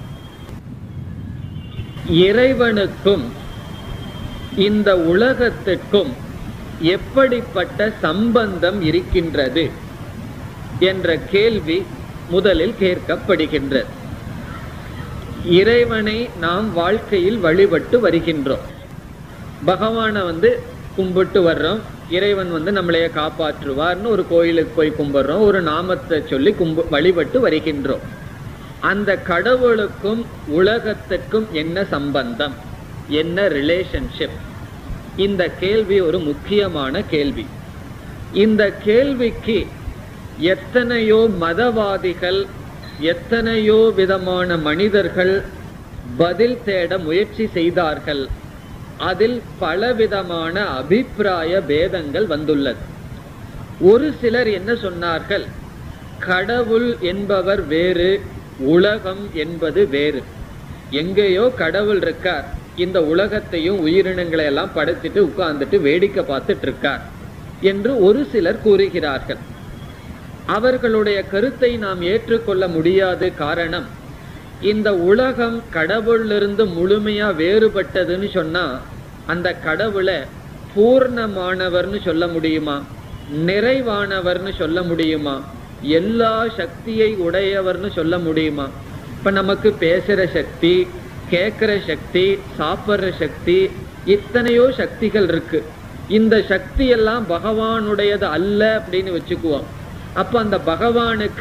இறைவனுக்கும் இந்த உலகத்திற்கும் எப்படிப்பட்ட சம்பந்தம் இருக்கின்றது என்ற கேள்வி முதலில் கேட்கப்படுகின்றது இறைவனை நாம் வாழ்க்கையில் வழிபட்டு வருகின்றோம் பகவானை வந்து கும்பிட்டு வர்றோம் இறைவன் வந்து நம்மளைய காப்பாற்றுவார்னு ஒரு கோயிலுக்கு போய் கும்பிடுறோம் ஒரு நாமத்தை சொல்லி கும்பு வழிபட்டு வருகின்றோம் அந்த கடவுளுக்கும் உலகத்திற்கும் என்ன சம்பந்தம் என்ன ரிலேஷன்ஷிப் இந்த கேள்வி ஒரு முக்கியமான கேள்வி இந்த கேள்விக்கு எத்தனையோ மதவாதிகள் எத்தனையோ விதமான மனிதர்கள் பதில் தேட முயற்சி செய்தார்கள் அதில் பலவிதமான அபிப்பிராய பேதங்கள் வந்துள்ளது ஒரு சிலர் என்ன சொன்னார்கள் கடவுள் என்பவர் வேறு உலகம் என்பது வேறு எங்கேயோ கடவுள் இருக்கார் இந்த உலகத்தையும் உயிரினங்களை எல்லாம் படைச்சிட்டு உட்கார்ந்துட்டு வேடிக்கை பார்த்துட்டு இருக்கார் என்று ஒரு சிலர் கூறுகிறார்கள் அவர்களுடைய கருத்தை நாம் ஏற்றுக்கொள்ள முடியாது காரணம் இந்த உலகம் கடவுளிலிருந்து முழுமையா வேறுபட்டதுன்னு சொன்னா அந்த கடவுளை பூர்ணமானவர்னு சொல்ல முடியுமா நிறைவானவர்னு சொல்ல முடியுமா எல்லா சக்தியை உடையவர்னு சொல்ல முடியுமா இப்ப நமக்கு பேசுற சக்தி கேட்கிற சக்தி சாப்பிடுற சக்தி இத்தனையோ சக்திகள் இருக்கு இந்த சக்தி எல்லாம் பகவானுடையது அல்ல அப்படின்னு வச்சுக்குவோம் அப்ப அந்த பகவானுக்கு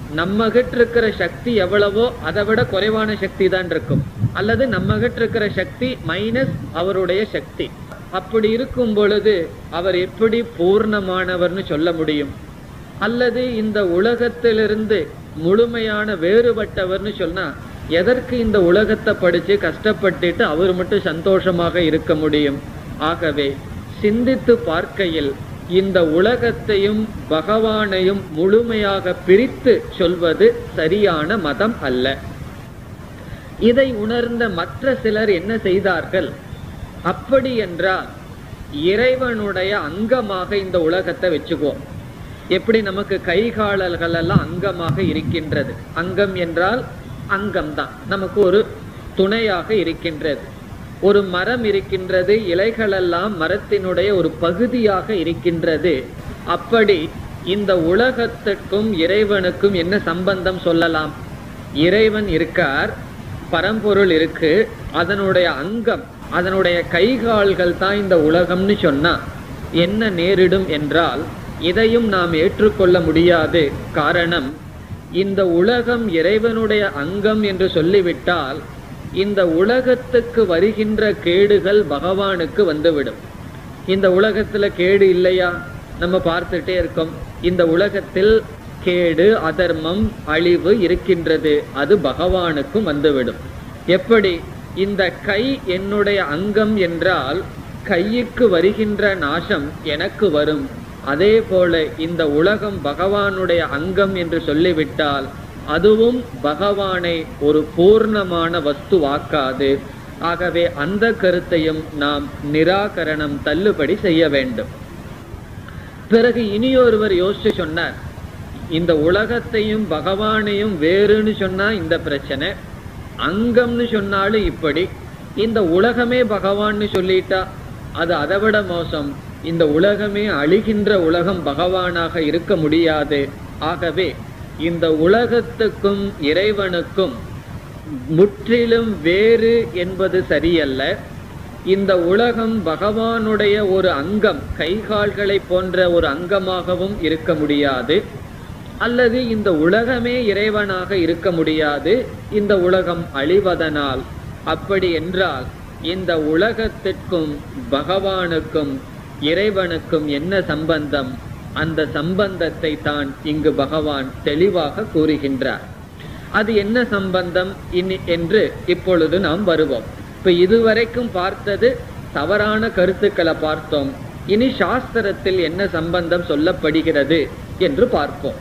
நம்ம கிட்ட இருக்கிற சக்தி எவ்வளவோ அதை விட குறைவான சக்தி தான் இருக்கும் அல்லது நம்ம கிட்ட இருக்கிற சக்தி மைனஸ் அவருடைய சக்தி அப்படி இருக்கும் பொழுது அவர் எப்படி பூர்ணமானவர்னு சொல்ல முடியும் அல்லது இந்த உலகத்திலிருந்து முழுமையான வேறுபட்டவர்னு சொன்னா எதற்கு இந்த உலகத்தை படிச்சு கஷ்டப்பட்டுட்டு அவர் மட்டும் சந்தோஷமாக இருக்க முடியும் ஆகவே சிந்தித்து பார்க்கையில் இந்த உலகத்தையும் பகவானையும் முழுமையாக பிரித்து சொல்வது சரியான மதம் அல்ல இதை உணர்ந்த மற்ற சிலர் என்ன செய்தார்கள் அப்படி என்றால் இறைவனுடைய அங்கமாக இந்த உலகத்தை வச்சுக்குவோம் எப்படி நமக்கு கை காலல்கள் எல்லாம் அங்கமாக இருக்கின்றது அங்கம் என்றால் அங்கம்தான் நமக்கு ஒரு துணையாக இருக்கின்றது ஒரு மரம் இருக்கின்றது இலைகளெல்லாம் மரத்தினுடைய ஒரு பகுதியாக இருக்கின்றது அப்படி இந்த உலகத்துக்கும் இறைவனுக்கும் என்ன சம்பந்தம் சொல்லலாம் இறைவன் இருக்கார் பரம்பொருள் இருக்கு அதனுடைய அங்கம் அதனுடைய கைகால்கள் தான் இந்த உலகம்னு சொன்னா என்ன நேரிடும் என்றால் இதையும் நாம் ஏற்றுக்கொள்ள முடியாது காரணம் இந்த உலகம் இறைவனுடைய அங்கம் என்று சொல்லிவிட்டால் இந்த உலகத்துக்கு வருகின்ற கேடுகள் பகவானுக்கு வந்துவிடும் இந்த உலகத்துல கேடு இல்லையா நம்ம பார்த்துட்டே இருக்கோம் இந்த உலகத்தில் கேடு அதர்மம் அழிவு இருக்கின்றது அது பகவானுக்கும் வந்துவிடும் எப்படி இந்த கை என்னுடைய அங்கம் என்றால் கையுக்கு வருகின்ற நாசம் எனக்கு வரும் அதே போல இந்த உலகம் பகவானுடைய அங்கம் என்று சொல்லிவிட்டால் அதுவும் பகவானை ஒரு பூர்ணமான வஸ்துவாக்காது ஆகவே அந்த கருத்தையும் நாம் நிராகரணம் தள்ளுபடி செய்ய வேண்டும் பிறகு இனியொருவர் யோசிச்சு சொன்னார் இந்த உலகத்தையும் பகவானையும் வேறுன்னு சொன்னா இந்த பிரச்சனை அங்கம்னு சொன்னாலும் இப்படி இந்த உலகமே பகவான்னு சொல்லிட்டா அது அதை விட மோசம் இந்த உலகமே அழிகின்ற உலகம் பகவானாக இருக்க முடியாது ஆகவே இந்த உலகத்துக்கும் இறைவனுக்கும் முற்றிலும் வேறு என்பது சரியல்ல இந்த உலகம் பகவானுடைய ஒரு அங்கம் கைகால்களை போன்ற ஒரு அங்கமாகவும் இருக்க முடியாது அல்லது இந்த உலகமே இறைவனாக இருக்க முடியாது இந்த உலகம் அழிவதனால் அப்படி என்றால் இந்த உலகத்திற்கும் பகவானுக்கும் இறைவனுக்கும் என்ன சம்பந்தம் அந்த சம்பந்தத்தை தான் இங்கு பகவான் தெளிவாக கூறுகின்றார் அது என்ன சம்பந்தம் இனி என்று இப்பொழுது நாம் வருவோம் இப்ப இதுவரைக்கும் பார்த்தது தவறான கருத்துக்களை பார்த்தோம் இனி சாஸ்திரத்தில் என்ன சம்பந்தம் சொல்லப்படுகிறது என்று பார்ப்போம்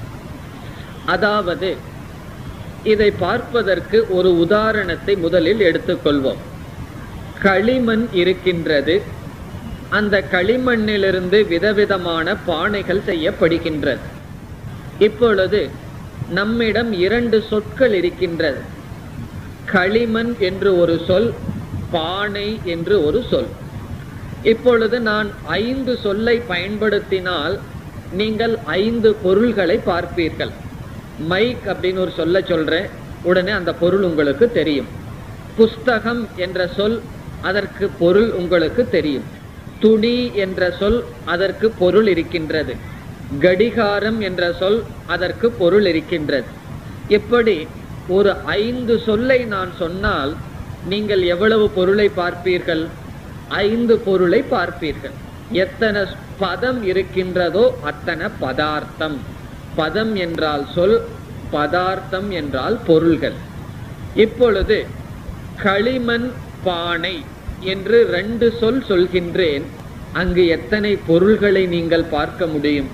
அதாவது இதை பார்ப்பதற்கு ஒரு உதாரணத்தை முதலில் எடுத்துக்கொள்வோம் களிமண் இருக்கின்றது அந்த களிமண்ணிலிருந்து விதவிதமான பானைகள் செய்யப்படுகின்றது இப்பொழுது நம்மிடம் இரண்டு சொற்கள் இருக்கின்றது களிமண் என்று ஒரு சொல் பானை என்று ஒரு சொல் இப்பொழுது நான் ஐந்து சொல்லை பயன்படுத்தினால் நீங்கள் ஐந்து பொருள்களை பார்ப்பீர்கள் மைக் அப்படின்னு ஒரு சொல்ல சொல்றேன் உடனே அந்த பொருள் உங்களுக்கு தெரியும் புஸ்தகம் என்ற சொல் அதற்கு பொருள் உங்களுக்கு தெரியும் துணி என்ற சொல் அதற்கு பொருள் இருக்கின்றது கடிகாரம் என்ற சொல் அதற்கு பொருள் இருக்கின்றது இப்படி ஒரு ஐந்து சொல்லை நான் சொன்னால் நீங்கள் எவ்வளவு பொருளை பார்ப்பீர்கள் ஐந்து பொருளை பார்ப்பீர்கள் எத்தனை பதம் இருக்கின்றதோ அத்தனை பதார்த்தம் பதம் என்றால் சொல் பதார்த்தம் என்றால் பொருள்கள் இப்பொழுது களிமண் பானை என்று ரெண்டு சொல் சொல்கின்றேன் அங்கு எத்தனை பொருள்களை நீங்கள் பார்க்க முடியும்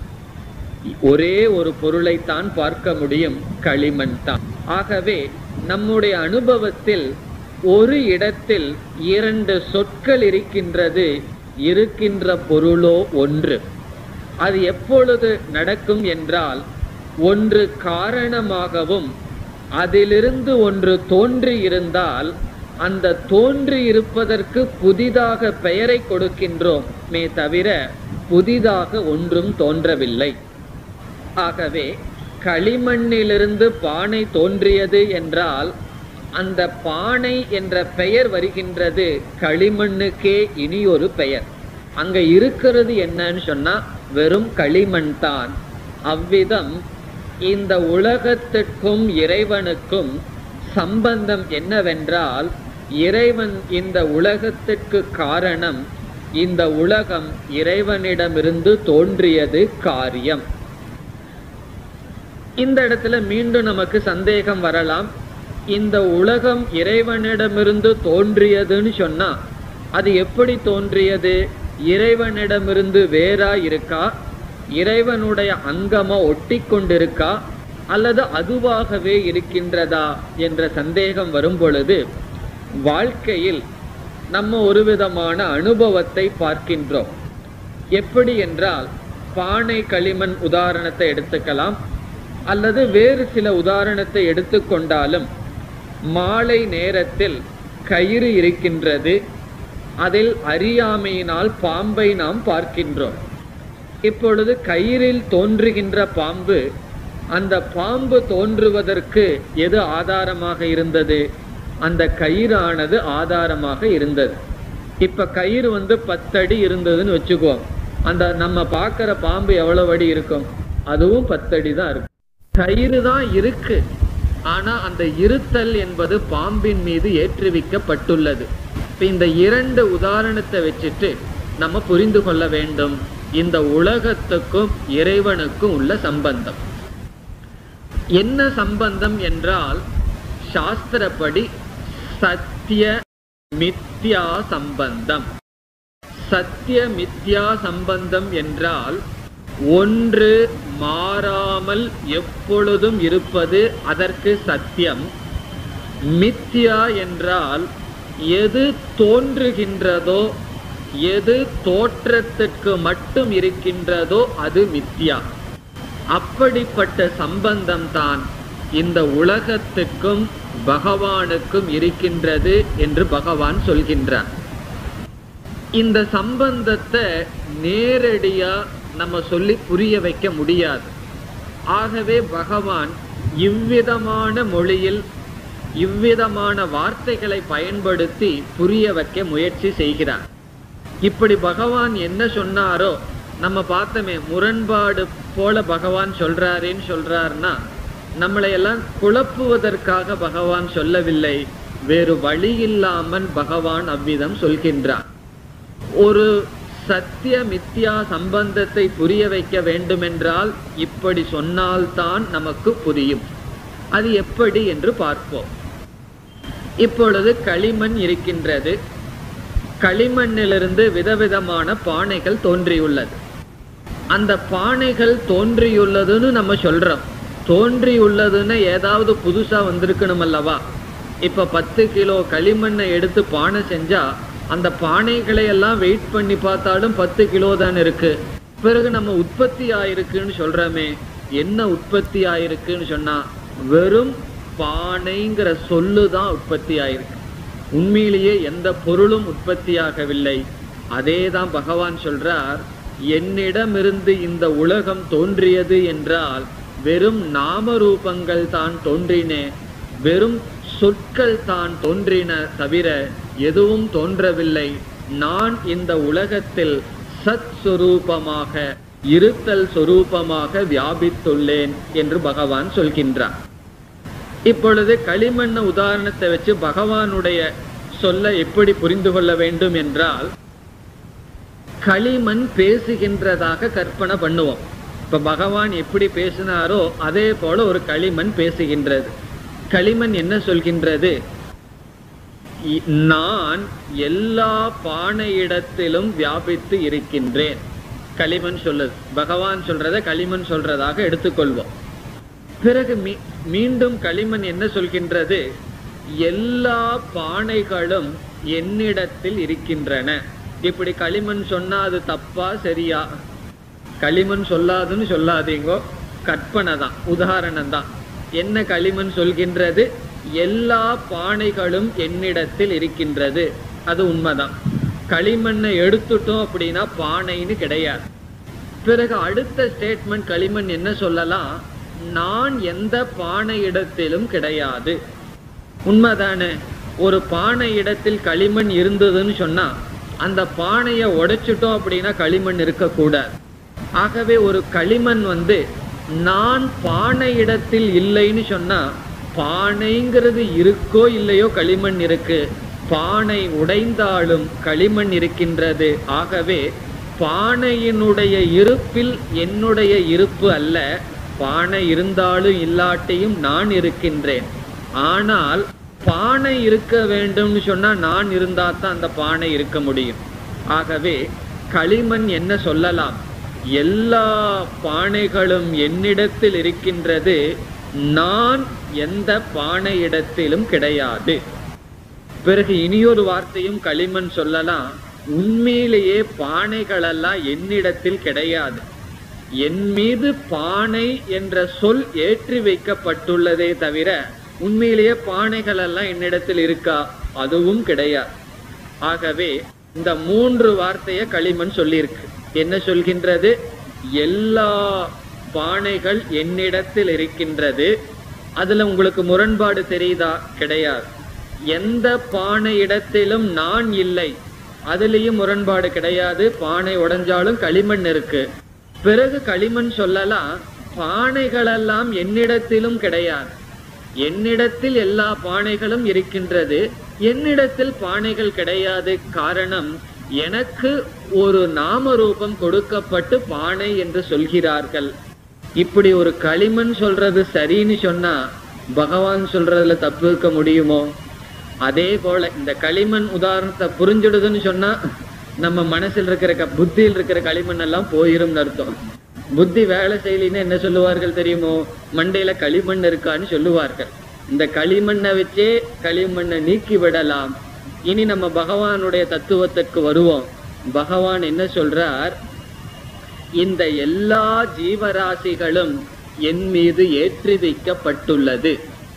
ஒரே ஒரு பொருளைத்தான் பார்க்க முடியும் களிமண் தான் ஆகவே நம்முடைய அனுபவத்தில் ஒரு இடத்தில் இரண்டு சொற்கள் இருக்கின்றது இருக்கின்ற பொருளோ ஒன்று அது எப்பொழுது நடக்கும் என்றால் ஒன்று காரணமாகவும் அதிலிருந்து ஒன்று தோன்றி இருந்தால் அந்த தோன்றி இருப்பதற்கு புதிதாக பெயரை கொடுக்கின்றோம் மே தவிர புதிதாக ஒன்றும் தோன்றவில்லை ஆகவே களிமண்ணிலிருந்து பானை தோன்றியது என்றால் அந்த பானை என்ற பெயர் வருகின்றது களிமண்ணுக்கே இனி ஒரு பெயர் அங்க இருக்கிறது என்னன்னு சொன்னா வெறும் களிமண் தான் அவ்விதம் இந்த உலகத்திற்கும் இறைவனுக்கும் சம்பந்தம் என்னவென்றால் இறைவன் இந்த உலகத்திற்கு காரணம் இந்த உலகம் இறைவனிடமிருந்து தோன்றியது காரியம் இந்த இடத்துல மீண்டும் நமக்கு சந்தேகம் வரலாம் இந்த உலகம் இறைவனிடமிருந்து தோன்றியதுன்னு சொன்னா அது எப்படி தோன்றியது இறைவனிடமிருந்து வேறா இருக்கா இறைவனுடைய அங்கமா ஒட்டி கொண்டிருக்கா அல்லது அதுவாகவே இருக்கின்றதா என்ற சந்தேகம் வரும் பொழுது வாழ்க்கையில் நம்ம ஒரு விதமான அனுபவத்தை பார்க்கின்றோம் எப்படி என்றால் பானை களிமண் உதாரணத்தை எடுத்துக்கலாம் அல்லது வேறு சில உதாரணத்தை எடுத்துக்கொண்டாலும் மாலை நேரத்தில் கயிறு இருக்கின்றது அதில் அறியாமையினால் பாம்பை நாம் பார்க்கின்றோம் இப்பொழுது கயிறில் தோன்றுகின்ற பாம்பு அந்த பாம்பு தோன்றுவதற்கு எது ஆதாரமாக இருந்தது அந்த கயிறானது ஆதாரமாக இருந்தது இப்ப கயிறு வந்து பத்தடி இருந்ததுன்னு வச்சுக்குவோம் அந்த நம்ம பார்க்கிற பாம்பு எவ்வளவு அடி இருக்கும் அதுவும் பத்தடி தான் இருக்கும் கயிறு தான் இருக்கு ஆனா அந்த இருத்தல் என்பது பாம்பின் மீது ஏற்றுவிக்கப்பட்டுள்ளது இப்ப இந்த இரண்டு உதாரணத்தை வச்சுட்டு நம்ம புரிந்து கொள்ள வேண்டும் இந்த உலகத்துக்கும் இறைவனுக்கும் உள்ள சம்பந்தம் என்ன சம்பந்தம் என்றால் சாஸ்திரப்படி சத்திய மித்யா சம்பந்தம் சத்திய மித்யா சம்பந்தம் என்றால் ஒன்று மாறாமல் எப்பொழுதும் இருப்பது அதற்கு சத்தியம் மித்யா என்றால் எது தோன்றுகின்றதோ எது தோற்றத்திற்கு மட்டும் இருக்கின்றதோ அது மித்யா அப்படிப்பட்ட சம்பந்தம் தான் இந்த உலகத்துக்கும் பகவானுக்கும் இருக்கின்றது என்று பகவான் சொல்கின்றார் இந்த சம்பந்தத்தை நேரடியா நம்ம சொல்லி புரிய வைக்க முடியாது ஆகவே பகவான் இவ்விதமான மொழியில் இவ்விதமான வார்த்தைகளை பயன்படுத்தி புரிய வைக்க முயற்சி செய்கிறார் இப்படி பகவான் என்ன சொன்னாரோ நம்ம பார்த்தோமே முரண்பாடு போல பகவான் சொல்றாருன்னு சொல்றாருன்னா நம்மளை எல்லாம் குழப்புவதற்காக பகவான் சொல்லவில்லை வேறு வழி இல்லாமல் பகவான் அவ்விதம் சொல்கின்றார் ஒரு சத்திய மித்யா சம்பந்தத்தை புரிய வைக்க வேண்டுமென்றால் இப்படி சொன்னால்தான் நமக்கு புரியும் அது எப்படி என்று பார்ப்போம் இப்பொழுது களிமண் இருக்கின்றது களிமண்ணிலிருந்து விதவிதமான பானைகள் தோன்றியுள்ளது அந்த பானைகள் தோன்றியுள்ளதுன்னு நம்ம சொல்றோம் தோன்றியுள்ளதுன்னு ஏதாவது புதுசா வந்திருக்கணும் அல்லவா இப்ப பத்து கிலோ களிமண்ணை எடுத்து பானை செஞ்சா அந்த பானைகளை எல்லாம் வெயிட் பண்ணி பார்த்தாலும் பத்து கிலோ தான் இருக்கு பிறகு நம்ம உற்பத்தி ஆயிருக்குன்னு சொல்றோமே என்ன உற்பத்தி ஆயிருக்குன்னு சொன்னா வெறும் பானைங்கிற சொல்லு தான் உற்பத்தி ஆயிருக்கு உண்மையிலேயே எந்த பொருளும் உற்பத்தியாகவில்லை அதே தான் பகவான் சொல்றார் என்னிடமிருந்து இந்த உலகம் தோன்றியது என்றால் வெறும் நாம ரூபங்கள் தான் தோன்றின வெறும் சொற்கள் தான் தோன்றின தவிர எதுவும் தோன்றவில்லை நான் இந்த உலகத்தில் சத் சொரூபமாக இருத்தல் சொரூபமாக வியாபித்துள்ளேன் என்று பகவான் சொல்கின்றார் இப்பொழுது களிமண்ண உதாரணத்தை வச்சு பகவானுடைய சொல்ல எப்படி புரிந்து கொள்ள வேண்டும் என்றால் களிமண் பேசுகின்றதாக கற்பனை பண்ணுவோம் இப்ப பகவான் எப்படி பேசினாரோ அதே போல ஒரு களிமண் பேசுகின்றது களிமண் என்ன சொல்கின்றது இ- நான் எல்லா பானையிடத்திலும் வியாபித்து இருக்கின்றேன் களிமண் சொல்லுது பகவான் சொல்றத களிமண் சொல்றதாக எடுத்துக்கொள்வோம் பிறகு மீ- மீண்டும் களிமண் என்ன சொல்கின்றது எல்லா பானைகளும் என்னிடத்தில் இருக்கின்றன இப்படி களிமண் சொன்னா அது தப்பா சரியா களிமண் சொல்லாதுன்னு சொல்லாதீங்கோ கற்பனை தான் உதாரணம் தான் என்ன களிமண் சொல்கின்றது எல்லா பானைகளும் என்னிடத்தில் இருக்கின்றது அது உண்மைதான் களிமண்ணை எடுத்துட்டோம் அப்படின்னா பானைன்னு கிடையாது பிறகு அடுத்த ஸ்டேட்மெண்ட் களிமண் என்ன சொல்லலாம் நான் எந்த பானை இடத்திலும் கிடையாது உண்மைதானே ஒரு பானை இடத்தில் களிமண் இருந்ததுன்னு சொன்னா அந்த பானையை உடைச்சிட்டோம் அப்படின்னா களிமண் இருக்கக்கூடாது ஆகவே ஒரு களிமண் வந்து நான் பானை இடத்தில் இல்லைன்னு சொன்னா பானைங்கிறது இருக்கோ இல்லையோ களிமண் இருக்கு பானை உடைந்தாலும் களிமண் இருக்கின்றது ஆகவே பானையினுடைய இருப்பில் என்னுடைய இருப்பு அல்ல பானை இருந்தாலும் இல்லாட்டியும் நான் இருக்கின்றேன் ஆனால் பானை இருக்க வேண்டும்னு சொன்னா நான் இருந்தா தான் அந்த பானை இருக்க முடியும் ஆகவே களிமண் என்ன சொல்லலாம் எல்லா பானைகளும் என்னிடத்தில் இருக்கின்றது நான் எந்த பானையிடத்திலும் கிடையாது பிறகு இனியொரு வார்த்தையும் களிமண் சொல்லலாம் உண்மையிலேயே பானைகளெல்லாம் என்னிடத்தில் கிடையாது என் மீது பானை என்ற சொல் ஏற்றி வைக்கப்பட்டுள்ளதே தவிர உண்மையிலேயே பானைகள் எல்லாம் என்னிடத்தில் இருக்கா அதுவும் கிடையாது ஆகவே இந்த மூன்று வார்த்தைய களிமண் சொல்லியிருக்கு என்ன சொல்கின்றது எல்லா பானைகள் என்னிடத்தில் இருக்கின்றது அதுல உங்களுக்கு முரண்பாடு தெரியுதா கிடையாது எந்த பானை இடத்திலும் நான் இல்லை அதுலயும் முரண்பாடு கிடையாது பானை உடைஞ்சாலும் களிமண் இருக்கு பிறகு களிமண் சொல்லலாம் பானைகளெல்லாம் என்னிடத்திலும் கிடையாது என்னிடத்தில் எல்லா பானைகளும் இருக்கின்றது என்னிடத்தில் பானைகள் கிடையாது காரணம் எனக்கு ஒரு நாம ரூபம் கொடுக்கப்பட்டு பானை என்று சொல்கிறார்கள் இப்படி ஒரு களிமண் சொல்றது சரின்னு சொன்னா பகவான் சொல்றதுல தப்பு இருக்க முடியுமோ அதே போல இந்த களிமண் உதாரணத்தை புரிஞ்சிடுதுன்னு சொன்னா நம்ம மனசில் இருக்கிற க- புத்தியில் இருக்கிற களிமண் எல்லாம் போயிரும்னு அர்த்தம் புத்தி வேலை செய்யலின்னு என்ன சொல்லுவார்கள் தெரியுமோ மண்டையில களிமண் இருக்கான்னு சொல்லுவார்கள் இந்த களிமண்ணை வச்சே களிமண்ணை நீக்கி விடலாம் இனி நம்ம பகவானுடைய தத்துவத்திற்கு வருவோம் பகவான் என்ன சொல்றார் இந்த எல்லா ஜீவராசிகளும் என் மீது ஏற்றி வைக்கப்பட்டுள்ளது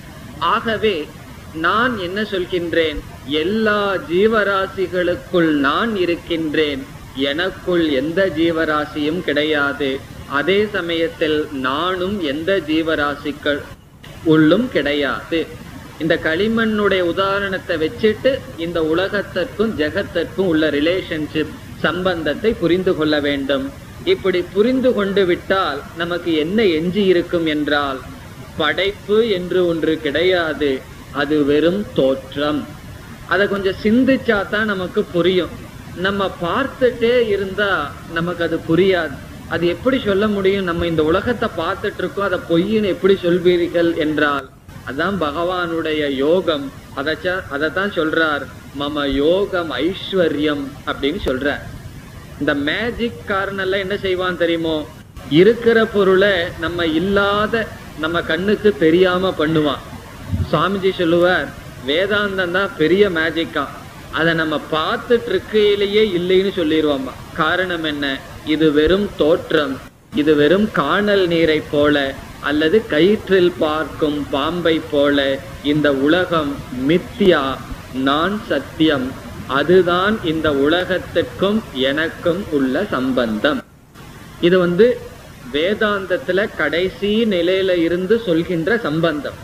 ஆகவே நான் என்ன சொல்கின்றேன் எல்லா ஜீவராசிகளுக்குள் நான் இருக்கின்றேன் எனக்குள் எந்த ஜீவராசியும் கிடையாது அதே சமயத்தில் நானும் எந்த ஜீவராசிகள் உள்ளும் கிடையாது இந்த களிமண்ணுடைய உதாரணத்தை வச்சுட்டு இந்த உலகத்திற்கும் ஜெகத்திற்கும் உள்ள ரிலேஷன்ஷிப் சம்பந்தத்தை புரிந்து கொள்ள வேண்டும் இப்படி புரிந்து கொண்டு விட்டால் நமக்கு என்ன எஞ்சி இருக்கும் என்றால் படைப்பு என்று ஒன்று கிடையாது அது வெறும் தோற்றம் அதை கொஞ்சம் சிந்திச்சா தான் நமக்கு புரியும் நம்ம பார்த்துட்டே இருந்தா நமக்கு அது புரியாது அது எப்படி சொல்ல முடியும் நம்ம இந்த உலகத்தை பார்த்துட்டு இருக்கோம் அதை பொய்ன்னு எப்படி சொல்வீர்கள் என்றால் அதான் பகவானுடைய யோகம் அதச்சா அதைத்தான் சொல்றார் மம யோகம் ஐஸ்வர்யம் அப்படின்னு சொல்றார் இந்த மேஜிக் காரனெல்லாம் என்ன செய்வான் தெரியுமோ இருக்கிற பொருளை நம்ம இல்லாத நம்ம கண்ணுக்கு தெரியாம பண்ணுவான் சுவாமிஜி சொல்லுவார் வேதாந்தம் தான் பெரிய மேஜிக்கா அதை நம்ம பார்த்துட்டு இருக்கையிலேயே இல்லைன்னு சொல்லிடுவோம் காரணம் என்ன இது வெறும் தோற்றம் இது வெறும் காணல் நீரை போல அல்லது கயிற்றில் பார்க்கும் பாம்பை போல இந்த உலகம் மித்தியா நான் சத்தியம் அதுதான் இந்த உலகத்திற்கும் எனக்கும் உள்ள சம்பந்தம் இது வந்து வேதாந்தத்துல கடைசி நிலையில இருந்து சொல்கின்ற சம்பந்தம்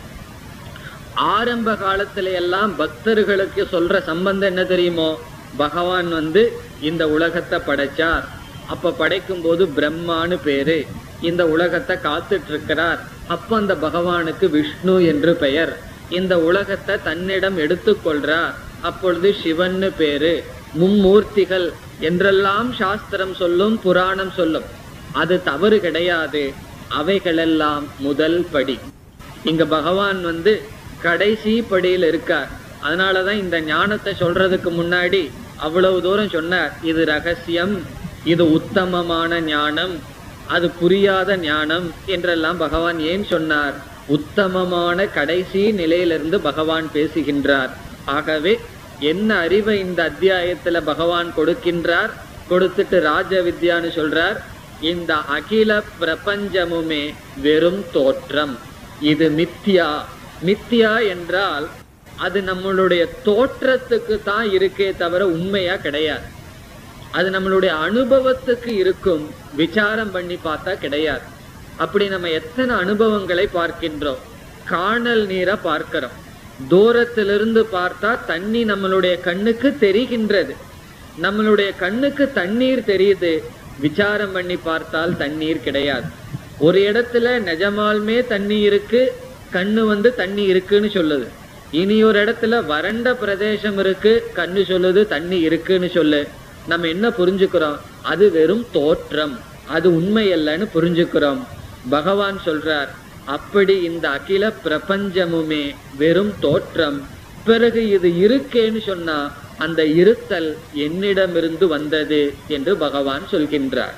ஆரம்ப காலத்துல எல்லாம் பக்தர்களுக்கு சொல்ற சம்பந்தம் என்ன தெரியுமோ பகவான் வந்து இந்த உலகத்தை படைச்சார் அப்ப படைக்கும் போது பிரம்மான்னு பேரு இந்த உலகத்தை காத்துட்டு இருக்கிறார் அப்ப அந்த பகவானுக்கு விஷ்ணு என்று பெயர் இந்த உலகத்தை தன்னிடம் எடுத்துக்கொள்றார் அப்பொழுது சிவன்னு பேரு மும்மூர்த்திகள் என்றெல்லாம் சாஸ்திரம் சொல்லும் புராணம் சொல்லும் அது தவறு கிடையாது அவைகளெல்லாம் முதல் படி இங்க பகவான் வந்து கடைசி படியில் இருக்கார் அதனாலதான் இந்த ஞானத்தை சொல்றதுக்கு முன்னாடி அவ்வளவு தூரம் சொன்னார் இது ரகசியம் இது உத்தமமான ஞானம் அது புரியாத ஞானம் என்றெல்லாம் பகவான் ஏன் சொன்னார் உத்தமமான கடைசி நிலையிலிருந்து பகவான் பேசுகின்றார் ஆகவே என்ன அறிவை இந்த அத்தியாயத்துல பகவான் கொடுக்கின்றார் கொடுத்துட்டு ராஜ வித்யான்னு சொல்றார் இந்த அகில பிரபஞ்சமுமே வெறும் தோற்றம் இது மித்யா மித்யா என்றால் அது நம்மளுடைய தோற்றத்துக்கு தான் இருக்கே தவிர உண்மையா கிடையாது அது நம்மளுடைய அனுபவத்துக்கு இருக்கும் விசாரம் பண்ணி பார்த்தா கிடையாது அப்படி நம்ம எத்தனை அனுபவங்களை பார்க்கின்றோம் காணல் நீரை பார்க்கிறோம் தூரத்திலிருந்து பார்த்தா தண்ணி நம்மளுடைய கண்ணுக்கு தெரிகின்றது நம்மளுடைய கண்ணுக்கு தண்ணீர் தெரியுது விசாரம் பண்ணி பார்த்தால் தண்ணீர் கிடையாது ஒரு இடத்துல நிஜமாலுமே தண்ணி இருக்கு கண்ணு வந்து தண்ணி இருக்குன்னு சொல்லுது இனி ஒரு இடத்துல வறண்ட பிரதேசம் இருக்கு கண்ணு சொல்லுது தண்ணி இருக்குன்னு சொல்லு நம்ம என்ன புரிஞ்சுக்கிறோம் அது வெறும் தோற்றம் அது உண்மை அல்லன்னு புரிஞ்சுக்கிறோம் பகவான் சொல்றார் அப்படி இந்த அகில பிரபஞ்சமுமே வெறும் தோற்றம் பிறகு இது இருக்கேன்னு சொன்னா அந்த இருத்தல் என்னிடமிருந்து வந்தது என்று பகவான் சொல்கின்றார்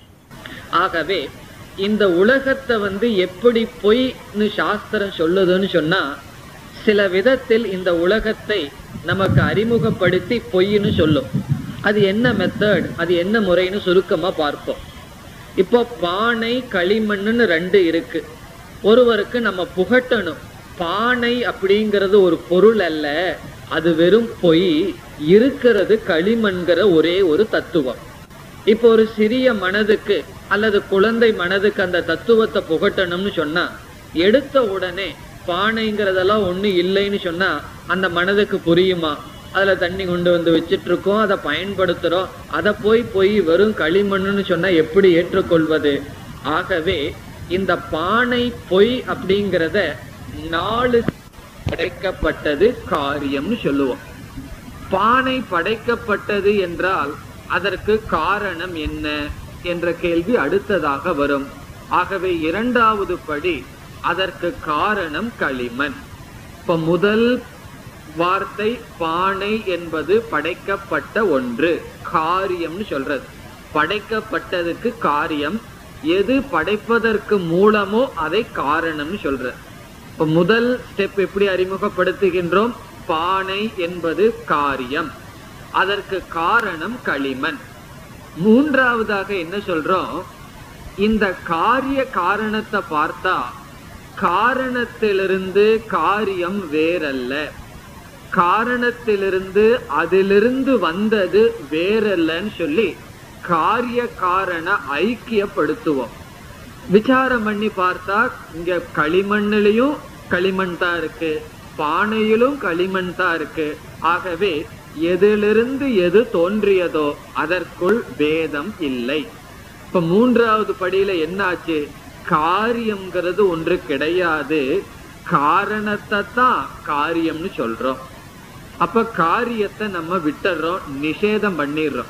ஆகவே இந்த உலகத்தை வந்து எப்படி பொய்ன்னு சாஸ்திரம் சொல்லுதுன்னு சொன்னா சில விதத்தில் இந்த உலகத்தை நமக்கு அறிமுகப்படுத்தி பொய்ன்னு சொல்லும் அது என்ன மெத்தட் அது என்ன முறைன்னு சுருக்கமா பார்ப்போம் இப்போ பானை களிமண்ணுன்னு ரெண்டு இருக்கு ஒருவருக்கு நம்ம புகட்டணும் பானை அப்படிங்கிறது ஒரு பொருள் அல்ல அது வெறும் பொய் இருக்கிறது களிமண்கிற ஒரே ஒரு தத்துவம் இப்போ ஒரு சிறிய மனதுக்கு அல்லது குழந்தை மனதுக்கு அந்த தத்துவத்தை புகட்டணும்னு சொன்னா எடுத்த உடனே பானைங்கிறதெல்லாம் ஒண்ணு இல்லைன்னு சொன்னா அந்த மனதுக்கு புரியுமா அதுல தண்ணி கொண்டு வந்து வச்சிட்டு இருக்கோம் அதை பயன்படுத்துறோம் அதை போய் போய் வெறும் களிமண்ணுன்னு சொன்னா எப்படி ஏற்றுக்கொள்வது ஆகவே இந்த பானை பொய் அப்படிங்கிறத நாலு படைக்கப்பட்டது காரியம்னு சொல்லுவோம் பானை படைக்கப்பட்டது என்றால் அதற்கு காரணம் என்ன என்ற கேள்வி அடுத்ததாக வரும் ஆகவே இரண்டாவது படி அதற்கு காரணம் களிமண் இப்ப முதல் வார்த்தை பானை என்பது படைக்கப்பட்ட ஒன்று காரியம்னு சொல்றது படைக்கப்பட்டதுக்கு காரியம் எது படைப்பதற்கு மூலமோ அதை காரணம்னு சொல்ற இப்ப முதல் ஸ்டெப் எப்படி அறிமுகப்படுத்துகின்றோம் பானை என்பது காரியம் அதற்கு காரணம் களிமண் மூன்றாவதாக என்ன சொல்றோம் இந்த காரிய காரணத்தை பார்த்தா காரணத்திலிருந்து காரியம் வேறல்ல காரணத்திலிருந்து அதிலிருந்து வந்தது வேறல்லன்னு சொல்லி காரிய காரண ஐக்கியப்படுத்துவோம் விசாரம் பண்ணி பார்த்தா இங்க களிமண்ணிலையும் களிமண் தான் இருக்கு பானையிலும் களிமண் தான் இருக்கு ஆகவே எதிலிருந்து எது தோன்றியதோ அதற்குள் வேதம் இல்லை இப்ப மூன்றாவது படியில என்னாச்சு காரியம்ங்கிறது ஒன்று கிடையாது காரணத்தை தான் காரியம்னு சொல்றோம் அப்ப காரியத்தை நம்ம விட்டுறோம் நிஷேதம் பண்ணிடுறோம்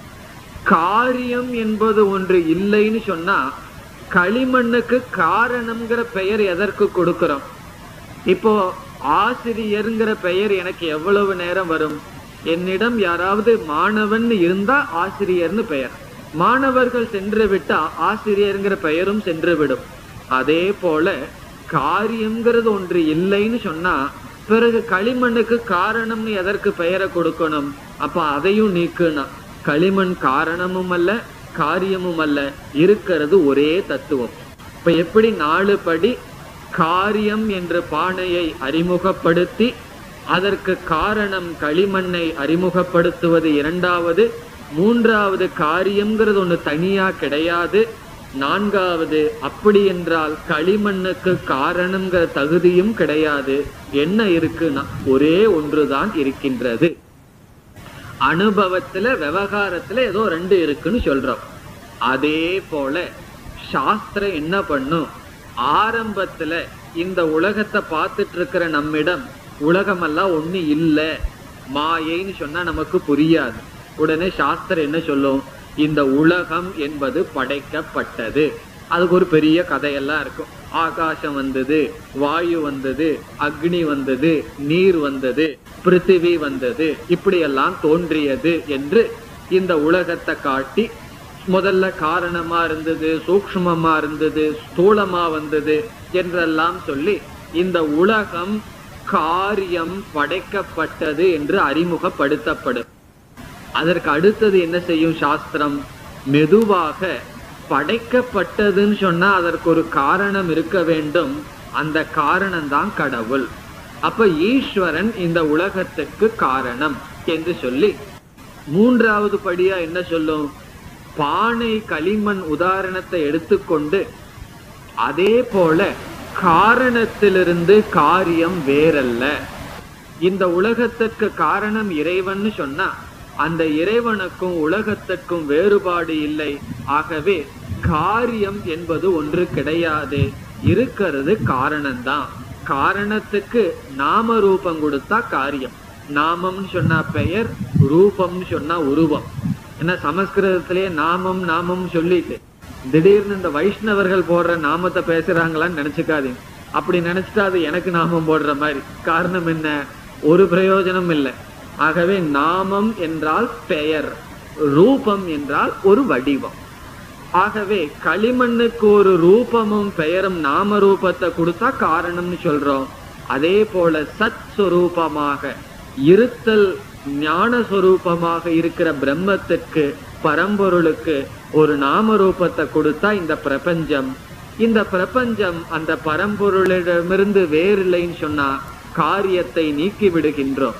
காரியம் என்பது ஒன்று இல்லைன்னு சொன்னா களிமண்ணுக்கு காரணம்ங்கிற பெயர் எதற்கு கொடுக்கிறோம் இப்போ ஆசிரியருங்கிற பெயர் எனக்கு எவ்வளவு நேரம் வரும் என்னிடம் யாராவது மாணவன் இருந்தா ஆசிரியர்னு பெயர் மாணவர்கள் சென்று விட்டா ஆசிரியருங்கிற பெயரும் சென்று விடும் அதே போல காரியம்ங்கிறது ஒன்று இல்லைன்னு சொன்னா பிறகு களிமண்ணுக்கு காரணம்னு எதற்கு பெயரை கொடுக்கணும் அப்ப அதையும் நீக்குனா களிமண் காரணமும் அல்ல காரியமும் அல்ல இருக்கிறது ஒரே தத்துவம் இப்ப எப்படி நாலு படி காரியம் என்ற பானையை அறிமுகப்படுத்தி அதற்கு காரணம் களிமண்ணை அறிமுகப்படுத்துவது இரண்டாவது மூன்றாவது காரியம்ங்கிறது ஒண்ணு தனியா கிடையாது நான்காவது அப்படி என்றால் களிமண்ணுக்கு காரணம்ங்கிற தகுதியும் கிடையாது என்ன இருக்குன்னா ஒரே ஒன்றுதான் இருக்கின்றது அனுபவத்துல விவகாரத்துல ஏதோ ரெண்டு இருக்குன்னு சொல்றோம் அதே போல சாஸ்திரம் என்ன பண்ணும் ஆரம்பத்துல இந்த உலகத்தை பார்த்துட்டு இருக்கிற நம்மிடம் உலகமெல்லாம் ஒண்ணு இல்ல மாயைன்னு சொன்னா நமக்கு புரியாது உடனே சாஸ்திரம் என்ன சொல்லும் இந்த உலகம் என்பது படைக்கப்பட்டது அதுக்கு ஒரு பெரிய கதையெல்லாம் இருக்கும் ஆகாசம் வந்தது வாயு வந்தது அக்னி வந்தது நீர் வந்தது பிருத்திவி வந்தது இப்படியெல்லாம் தோன்றியது என்று இந்த உலகத்தை காட்டி முதல்ல காரணமா இருந்தது சூக்ஷ்மமா இருந்தது ஸ்தூலமா வந்தது என்றெல்லாம் சொல்லி இந்த உலகம் காரியம் படைக்கப்பட்டது என்று அறிமுகப்படுத்தப்படும் அதற்கு அடுத்தது என்ன செய்யும் சாஸ்திரம் மெதுவாக படைக்கப்பட்டதுன்னு சொன்னா அதற்கு ஒரு காரணம் இருக்க வேண்டும் அந்த காரணம் தான் கடவுள் அப்ப ஈஸ்வரன் இந்த உலகத்துக்கு காரணம் என்று சொல்லி மூன்றாவது படியா என்ன சொல்லும் பானை களிமண் உதாரணத்தை எடுத்துக்கொண்டு அதே போல காரணத்திலிருந்து காரியம் வேறல்ல இந்த உலகத்திற்கு காரணம் இறைவன்னு சொன்னா அந்த இறைவனுக்கும் உலகத்திற்கும் வேறுபாடு இல்லை ஆகவே காரியம் என்பது ஒன்று கிடையாது இருக்கிறது காரணம்தான் காரணத்துக்கு நாம ரூபம் கொடுத்தா காரியம் நாமம்னு சொன்னா பெயர் ரூபம்னு சொன்னா உருவம் ஏன்னா சமஸ்கிருதத்திலேயே நாமம் நாமம் சொல்லிட்டு திடீர்னு இந்த வைஷ்ணவர்கள் போடுற நாமத்தை பேசுறாங்களான்னு நினைச்சுக்காதீங்க அப்படி நினைச்சிட்டா அது எனக்கு நாமம் போடுற மாதிரி காரணம் என்ன ஒரு பிரயோஜனம் இல்லை ஆகவே நாமம் என்றால் பெயர் ரூபம் என்றால் ஒரு வடிவம் ஆகவே களிமண்ணுக்கு ஒரு ரூபமும் பெயரும் நாம ரூபத்தை கொடுத்தா காரணம்னு சொல்றோம் அதே போல சத் சுரூபமாக இருத்தல் ஞான சொரூபமாக இருக்கிற பிரம்மத்திற்கு பரம்பொருளுக்கு ஒரு நாம ரூபத்தை கொடுத்தா இந்த பிரபஞ்சம் இந்த பிரபஞ்சம் அந்த பரம்பொருளிடமிருந்து வேறில்லைன்னு சொன்னா காரியத்தை நீக்கி விடுகின்றோம்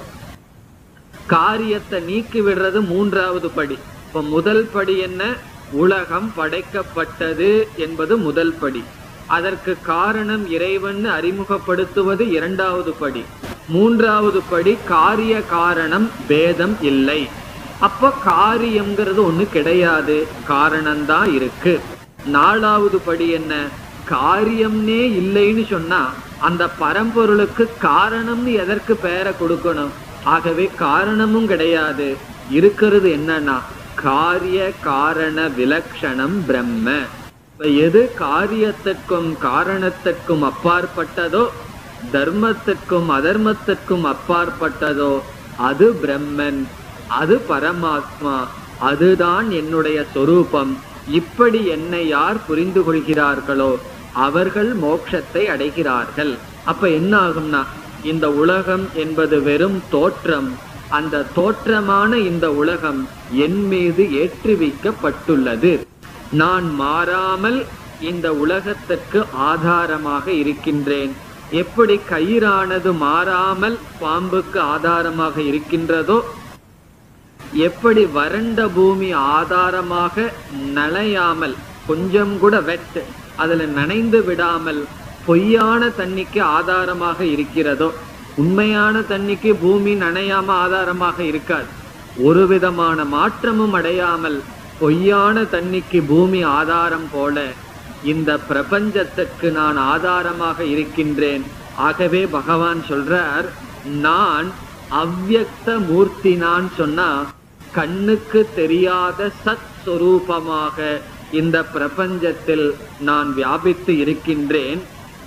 காரியத்தை நீக்கி விடுறது மூன்றாவது படி இப்ப முதல் படி என்ன உலகம் படைக்கப்பட்டது என்பது முதல் படி அதற்கு காரணம் இறைவன் அறிமுகப்படுத்துவது இரண்டாவது படி மூன்றாவது படி காரிய காரணம் பேதம் இல்லை அப்ப காரியம்ங்கிறது ஒண்ணு கிடையாது காரணம்தான் இருக்கு நாலாவது படி என்ன காரியம்னே இல்லைன்னு சொன்னா அந்த பரம்பொருளுக்கு காரணம்னு எதற்கு பெயரை கொடுக்கணும் ஆகவே காரணமும் கிடையாது இருக்கிறது என்னன்னா காரிய காரண விலக்ஷணம் பிரம்ம இப்ப எது காரியத்திற்கும் காரணத்திற்கும் அப்பாற்பட்டதோ தர்மத்திற்கும் அதர்மத்திற்கும் அப்பாற்பட்டதோ அது பிரம்மன் அது பரமாத்மா அதுதான் என்னுடைய சொரூபம் இப்படி என்னை யார் புரிந்து கொள்கிறார்களோ அவர்கள் மோட்சத்தை அடைகிறார்கள் அப்ப என்ன ஆகும்னா இந்த உலகம் என்பது வெறும் தோற்றம் அந்த தோற்றமான இந்த உலகம் என் மீது ஏற்றுவிக்கப்பட்டுள்ளது நான் மாறாமல் இந்த உலகத்திற்கு ஆதாரமாக இருக்கின்றேன் எப்படி கயிறானது மாறாமல் பாம்புக்கு ஆதாரமாக இருக்கின்றதோ எப்படி வறண்ட பூமி ஆதாரமாக நனையாமல் கொஞ்சம் கூட வெட் அதுல நனைந்து விடாமல் பொய்யான தண்ணிக்கு ஆதாரமாக இருக்கிறதோ உண்மையான தண்ணிக்கு பூமி நனையாம ஆதாரமாக இருக்காது ஒரு விதமான மாற்றமும் அடையாமல் பொய்யான தண்ணிக்கு பூமி ஆதாரம் போல இந்த பிரபஞ்சத்துக்கு நான் ஆதாரமாக இருக்கின்றேன் ஆகவே பகவான் சொல்றார் நான் அவ்யக்த மூர்த்தி நான் சொன்னா கண்ணுக்கு தெரியாத சத் சொரூபமாக இந்த பிரபஞ்சத்தில் நான் வியாபித்து இருக்கின்றேன்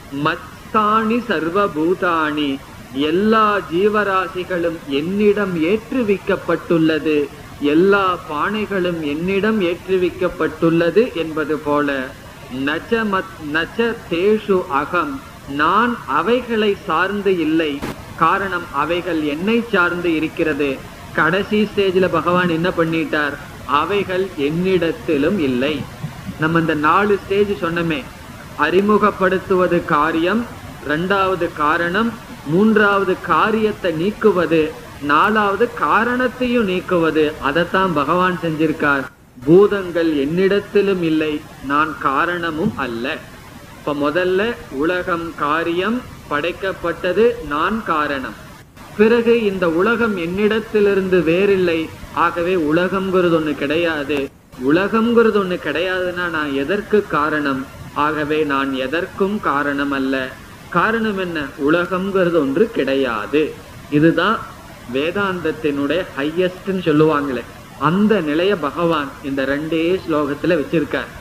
மத்தானி சர்வபூதானி எல்லா ஜீவராசிகளும் என்னிடம் ஏற்றுவிக்கப்பட்டுள்ளது எல்லா பானைகளும் என்னிடம் ஏற்றுவிக்கப்பட்டுள்ளது என்பது போல நச்ச மத் நச்ச தேஷு அகம் நான் அவைகளை சார்ந்து இல்லை காரணம் அவைகள் என்னை சார்ந்து இருக்கிறது கடைசி ஸ்டேஜ்ல பகவான் என்ன பண்ணிட்டார் அவைகள் என்னிடத்திலும் இல்லை நம்ம இந்த நாலு ஸ்டேஜ் சொன்னமே அறிமுகப்படுத்துவது காரியம் ரெண்டாவது காரணம் மூன்றாவது காரியத்தை நீக்குவது நாலாவது காரணத்தையும் நீக்குவது அதைத்தான் பகவான் செஞ்சிருக்கார் பூதங்கள் என்னிடத்திலும் இல்லை நான் காரணமும் அல்ல இப்ப முதல்ல உலகம் காரியம் படைக்கப்பட்டது நான் காரணம் பிறகு இந்த உலகம் என்னிடத்திலிருந்து வேறில்லை ஆகவே உலகம்ங்கிறது ஒண்ணு கிடையாது உலகம்ங்கிறது ஒண்ணு கிடையாதுன்னா நான் எதற்கு காரணம் ஆகவே நான் எதற்கும் காரணம் அல்ல காரணம் என்ன உலகம்ங்கிறது ஒன்று கிடையாது இதுதான் வேதாந்தத்தினுடைய ஹையஸ்ட்னு சொல்லுவாங்களே அந்த நிலைய பகவான் இந்த ரெண்டே ஸ்லோகத்துல வச்சிருக்கார்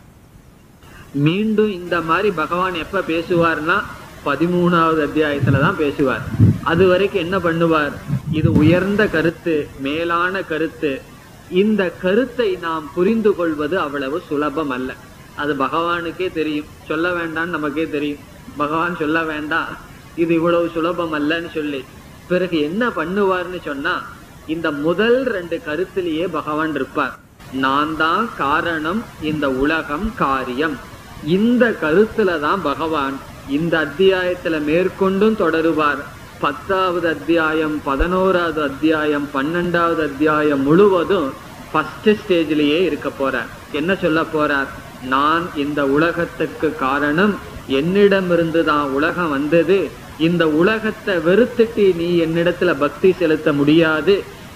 மீண்டும் இந்த மாதிரி பகவான் எப்ப பேசுவார்னா பதிமூணாவது அத்தியாயத்துல தான் பேசுவார் அது வரைக்கும் என்ன பண்ணுவார் இது உயர்ந்த கருத்து மேலான கருத்து இந்த கருத்தை நாம் புரிந்து கொள்வது அவ்வளவு சுலபம் அல்ல அது பகவானுக்கே தெரியும் சொல்ல வேண்டாம்னு நமக்கே தெரியும் பகவான் சொல்ல வேண்டாம் இது இவ்வளவு சுலபம் அல்லன்னு சொல்லி பிறகு என்ன பண்ணுவார்னு சொன்னா இந்த முதல் ரெண்டு கருத்திலேயே பகவான் இருப்பார் நான் தான் காரணம் இந்த உலகம் காரியம் இந்த கருத்துல தான் பகவான் இந்த அத்தியாயத்துல மேற்கொண்டும் தொடருவார் பத்தாவது அத்தியாயம் பதினோராவது அத்தியாயம் பன்னெண்டாவது அத்தியாயம் முழுவதும் ஃபர்ஸ்ட் ஸ்டேஜ்லயே இருக்க போறார் என்ன சொல்ல போறார் நான் இந்த உலகத்துக்கு காரணம் என்னிடமிருந்து தான் உலகம் வந்தது இந்த உலகத்தை வெறுத்துட்டு நீ என்னிடத்துல பக்தி செலுத்த முடியாது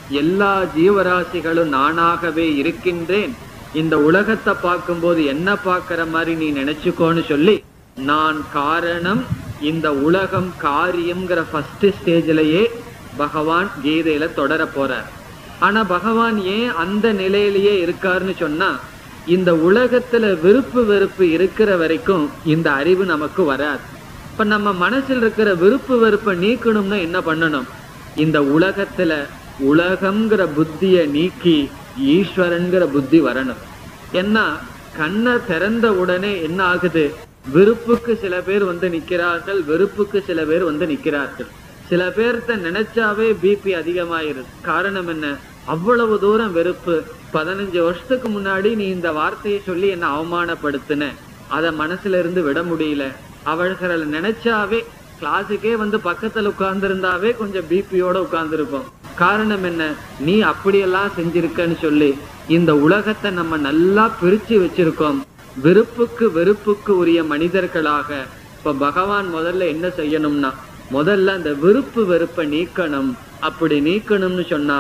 எல்லா ஜீவராசிகளும் நானாகவே இருக்கின்றேன் இந்த உலகத்தை பார்க்கும்போது என்ன பார்க்கிற மாதிரி நீ நினைச்சுக்கோன்னு சொல்லி நான் காரணம் இந்த உலகம் காரியம்ங்கிற ஃபர்ஸ்ட் ஸ்டேஜ்லயே பகவான் கீதையில தொடர போறார் ஆனா பகவான் ஏன் அந்த நிலையிலேயே இருக்காருன்னு சொன்னா இந்த உலகத்துல விருப்பு வெறுப்பு இருக்கிற வரைக்கும் இந்த அறிவு நமக்கு வராது இப்ப நம்ம மனசில் இருக்கிற விருப்பு வெறுப்பை நீக்கணும்னா என்ன பண்ணணும் இந்த உலகத்துல உலகம்ங்கிற புத்திய நீக்கி ஈஸ்வரன்கிற புத்தி வரணும் ஏன்னா கண்ணை திறந்த உடனே என்ன ஆகுது விருப்புக்கு சில பேர் வந்து நிக்கிறார்கள் வெறுப்புக்கு சில பேர் வந்து நிக்கிறார்கள் சில பேர்த்த நினைச்சாவே பிபி அதிகமாயிருது காரணம் என்ன அவ்வளவு தூரம் வெறுப்பு பதினஞ்சு வருஷத்துக்கு முன்னாடி நீ இந்த வார்த்தையை சொல்லி என்ன அவமானப்படுத்தின அத மனசுல இருந்து விட முடியல அவர்களை நினைச்சாவே கிளாஸுக்கே வந்து பக்கத்துல உட்கார்ந்து இருந்தாவே கொஞ்சம் பிபியோட உட்கார்ந்து இருப்போம் காரணம் என்ன நீ அப்படியெல்லாம் செஞ்சிருக்கன்னு சொல்லி இந்த உலகத்தை நம்ம நல்லா பிரிச்சு வச்சிருக்கோம் விருப்புக்கு வெறுப்புக்கு உரிய மனிதர்களாக இப்ப பகவான் முதல்ல என்ன செய்யணும்னா முதல்ல அந்த விருப்பு வெறுப்பை நீக்கணும் அப்படி நீக்கணும்னு சொன்னா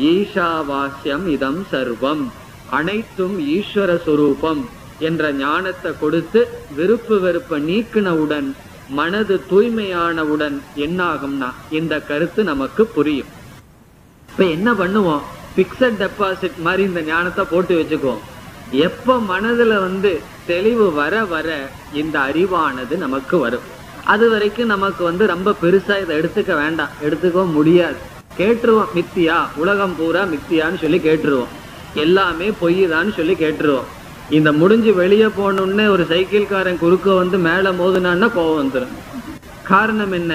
ஈஷாவாஸ்யம் இதம் சர்வம் அனைத்தும் ஈஸ்வர சுரூபம் என்ற ஞானத்தை கொடுத்து விருப்பு வெறுப்பை நீக்கினவுடன் மனது தூய்மையானவுடன் என்ன ஆகும்னா இந்த கருத்து நமக்கு புரியும் இப்ப என்ன பண்ணுவோம் பிக்சட் டெபாசிட் மாதிரி இந்த ஞானத்தை போட்டு வச்சுக்குவோம் எப்ப மனதுல வந்து தெளிவு வர வர இந்த அறிவானது நமக்கு வரும் அது வரைக்கும் நமக்கு வந்து ரொம்ப பெருசா இதை எடுத்துக்க வேண்டாம் எடுத்துக்கவும் முடியாது கேட்டுருவோம் மித்தியா உலகம் பூரா மித்தியான்னு சொல்லி கேட்டுருவோம் எல்லாமே பொய் தான் சொல்லி கேட்டுருவோம் இந்த முடிஞ்சு வெளியே போகணுன்னே ஒரு சைக்கிள்காரன் குறுக்க வந்து மேல மோதுனான்னா கோவம் வந்துடும் காரணம் என்ன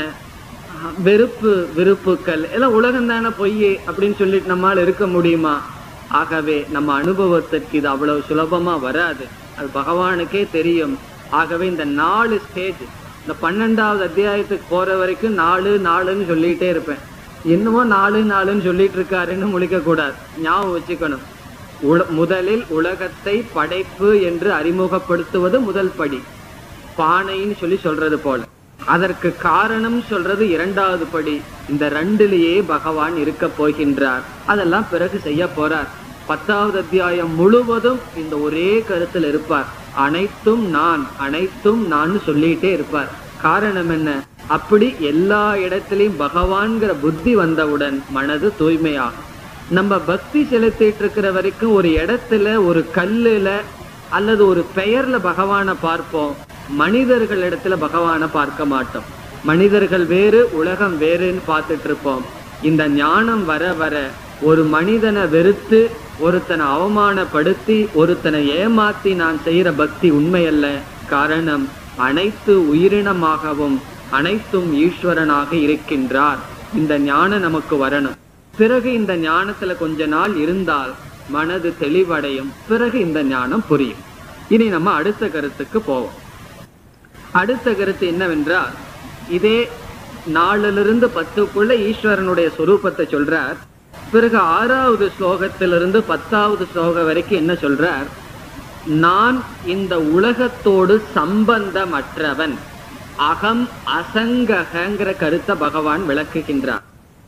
வெறுப்பு விருப்புக்கள் எல்லாம் உலகம் தானே பொய் அப்படின்னு சொல்லிட்டு நம்மால இருக்க முடியுமா ஆகவே நம்ம அனுபவத்திற்கு இது அவ்வளவு சுலபமா வராது அது பகவானுக்கே தெரியும் ஆகவே இந்த நாலு ஸ்டேஜ் இந்த பன்னெண்டாவது அத்தியாயத்துக்கு போற வரைக்கும் நாலு நாலுன்னு சொல்லிட்டே இருப்பேன் என்னமோ நாலு நாலுன்னு சொல்லிட்டு இருக்காருன்னு முழிக்க கூடாது ஞாபகம் வச்சுக்கணும் உல- முதலில் உலகத்தை படைப்பு என்று அறிமுகப்படுத்துவது முதல் படி பானைன்னு சொல்லி சொல்றது போல அதற்கு காரணம் சொல்றது இரண்டாவது படி இந்த ரெண்டுலயே பகவான் இருக்க போகின்றார் அதெல்லாம் பிறகு செய்ய போறார் பத்தாவது அத்தியாயம் முழுவதும் இந்த ஒரே கருத்தில் இருப்பார் அனைத்தும் நான் அனைத்தும் நான் சொல்லிட்டே இருப்பார் காரணம் என்ன அப்படி எல்லா இடத்திலையும் பகவான்கிற புத்தி வந்தவுடன் மனது தூய்மையாகும் நம்ம பக்தி செலுத்திட்டு இருக்கிற வரைக்கும் ஒரு இடத்துல ஒரு கல்லுல அல்லது ஒரு பெயர்ல பகவானை பார்ப்போம் மனிதர்கள் இடத்துல பகவானை பார்க்க மாட்டோம் மனிதர்கள் வேறு உலகம் வேறுன்னு பார்த்துட்டு இருப்போம் இந்த ஞானம் வர வர ஒரு மனிதனை வெறுத்து ஒருத்தனை அவமானப்படுத்தி ஒருத்தனை ஏமாத்தி நான் செய்யற பக்தி உண்மையல்ல காரணம் அனைத்து உயிரினமாகவும் அனைத்தும் ஈஸ்வரனாக இருக்கின்றார் இந்த ஞானம் நமக்கு வரணும் பிறகு இந்த ஞானத்துல கொஞ்ச நாள் இருந்தால் மனது தெளிவடையும் பிறகு இந்த ஞானம் புரியும் இனி நம்ம அடுத்த கருத்துக்கு போவோம் அடுத்த கருத்து என்னவென்றால் இதே நாலுலிருந்து பத்துக்குள்ள ஈஸ்வரனுடைய சொரூபத்தை சொல்றார் பிறகு ஆறாவது ஸ்லோகத்திலிருந்து பத்தாவது ஸ்லோகம் வரைக்கும் என்ன சொல்றார் நான் இந்த உலகத்தோடு சம்பந்தமற்றவன் அகம் அசங்ககங்கிற கருத்தை பகவான் விளக்குகின்றார்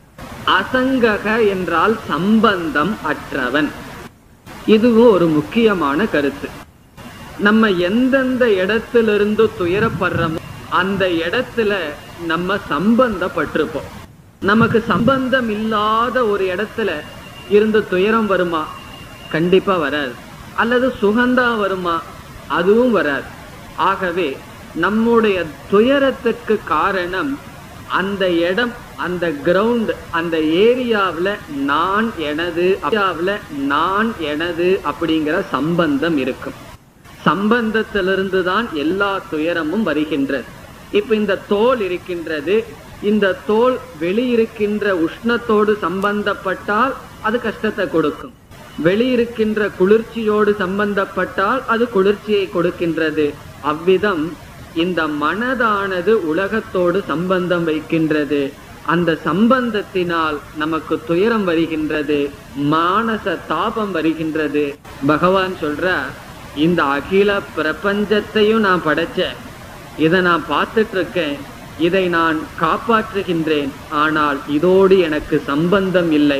அசங்கக என்றால் சம்பந்தம் அற்றவன் இதுவும் ஒரு முக்கியமான கருத்து நம்ம எந்தெந்த இடத்திலிருந்து துயரப்படுறோமோ அந்த இடத்துல நம்ம சம்பந்தப்பட்டிருப்போம் நமக்கு சம்பந்தம் இல்லாத ஒரு இடத்துல இருந்து துயரம் வருமா கண்டிப்பா வராது அல்லது சுகந்தா வருமா அதுவும் வராது ஆகவே நம்முடைய துயரத்திற்கு காரணம் அந்த இடம் அந்த கிரவுண்ட் அந்த ஏரியாவுல நான் எனது ஏரியாவுல நான் எனது அப்படிங்கிற சம்பந்தம் இருக்கும் சம்பந்தத்திலிருந்து தான் எல்லா துயரமும் வருகின்றது இப்ப இந்த தோல் இருக்கின்றது இந்த தோல் வெளியிருக்கின்ற உஷ்ணத்தோடு சம்பந்தப்பட்டால் அது கஷ்டத்தை கொடுக்கும் வெளியிருக்கின்ற குளிர்ச்சியோடு சம்பந்தப்பட்டால் அது குளிர்ச்சியை கொடுக்கின்றது அவ்விதம் இந்த மனதானது உலகத்தோடு சம்பந்தம் வைக்கின்றது அந்த சம்பந்தத்தினால் நமக்கு துயரம் வருகின்றது மானச தாபம் வருகின்றது பகவான் சொல்றார் இந்த அகில பிரபஞ்சத்தையும் நான் படைச்சேன் இதை நான் பார்த்துட்டு இருக்கேன் இதை நான் காப்பாற்றுகின்றேன் ஆனால் இதோடு எனக்கு சம்பந்தம் இல்லை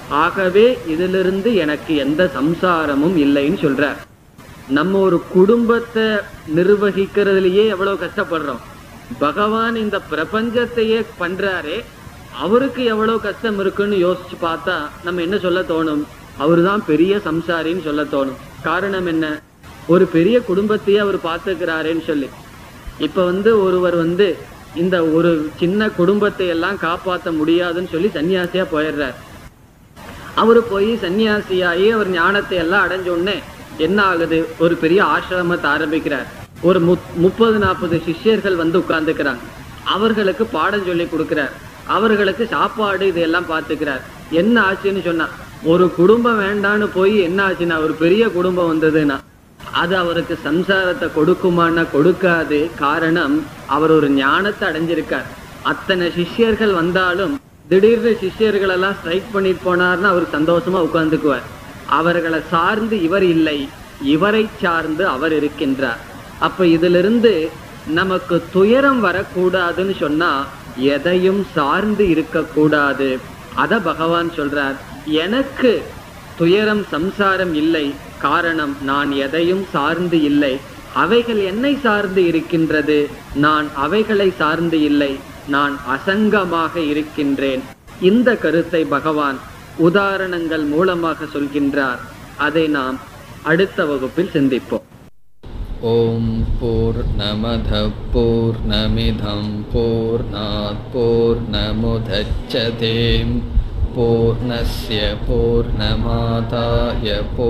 ஆகவே இதிலிருந்து எனக்கு எந்த சம்சாரமும் இல்லைன்னு சொல்றார் நம்ம ஒரு குடும்பத்தை நிர்வகிக்கிறதுலயே எவ்வளவு கஷ்டப்படுறோம் பகவான் இந்த பிரபஞ்சத்தையே பண்றாரே அவருக்கு எவ்வளவு கஷ்டம் இருக்குன்னு யோசிச்சு பார்த்தா நம்ம என்ன சொல்ல தோணும் அவர்தான் பெரிய சம்சாரின்னு சொல்ல தோணும் காரணம் என்ன ஒரு பெரிய குடும்பத்தையே அவர் பார்த்துக்கிறாரேன்னு சொல்லி இப்ப வந்து ஒருவர் வந்து இந்த ஒரு சின்ன குடும்பத்தை எல்லாம் காப்பாற்ற முடியாதுன்னு சொல்லி சன்னியாசியா போயிடுறார் அவரு போய் சன்னியாசியாகி அவர் ஞானத்தை எல்லாம் அடைஞ்ச உடனே என்ன ஆகுது ஒரு பெரிய ஆசிரமத்தை ஆரம்பிக்கிறார் ஒரு முப் முப்பது நாற்பது சிஷ்யர்கள் வந்து உட்கார்ந்துக்கிறாங்க அவர்களுக்கு பாடம் சொல்லி கொடுக்கிறார் அவர்களுக்கு சாப்பாடு இதையெல்லாம் பார்த்துக்கிறார் என்ன ஆச்சுன்னு சொன்னா ஒரு குடும்பம் வேண்டான்னு போய் என்ன ஆச்சுன்னா ஒரு பெரிய குடும்பம் வந்ததுன்னா அது அவருக்கு சம்சாரத்தை கொடுக்குமான்னா கொடுக்காது காரணம் அவர் ஒரு ஞானத்தை அடைஞ்சிருக்கார் அத்தனை சிஷ்யர்கள் வந்தாலும் திடீர்னு சிஷ்யர்கள் எல்லாம் ஸ்ட்ரைக் பண்ணிட்டு போனார்னு அவர் சந்தோஷமா உட்கார்ந்துக்குவார் அவர்களை சார்ந்து இவர் இல்லை இவரை சார்ந்து அவர் இருக்கின்றார் அப்ப இதிலிருந்து நமக்கு துயரம் வரக்கூடாதுன்னு சொன்னா எதையும் சார்ந்து இருக்கக்கூடாது அத பகவான் சொல்றார் எனக்கு துயரம் சம்சாரம் இல்லை காரணம் நான் எதையும் சார்ந்து இல்லை அவைகள் என்னை சார்ந்து இருக்கின்றது நான் அவைகளை சார்ந்து இல்லை நான் அசங்கமாக இருக்கின்றேன் இந்த கருத்தை பகவான் உதாரணங்கள் மூலமாக சொல்கின்றார் அதை நாம் அடுத்த வகுப்பில் சிந்திப்போம் ॐ पूर्णमधः पूर्णमिधं पूर्णात् पूर्णमुदच्छते पूर्णस्य पूर्णमादाय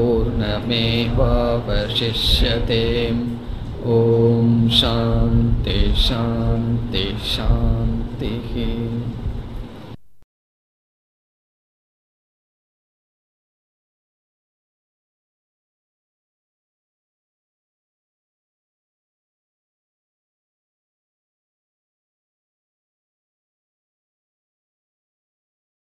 पूर्णमेवावशिष्यते ॐ शान्ति शान्ति शान्तिः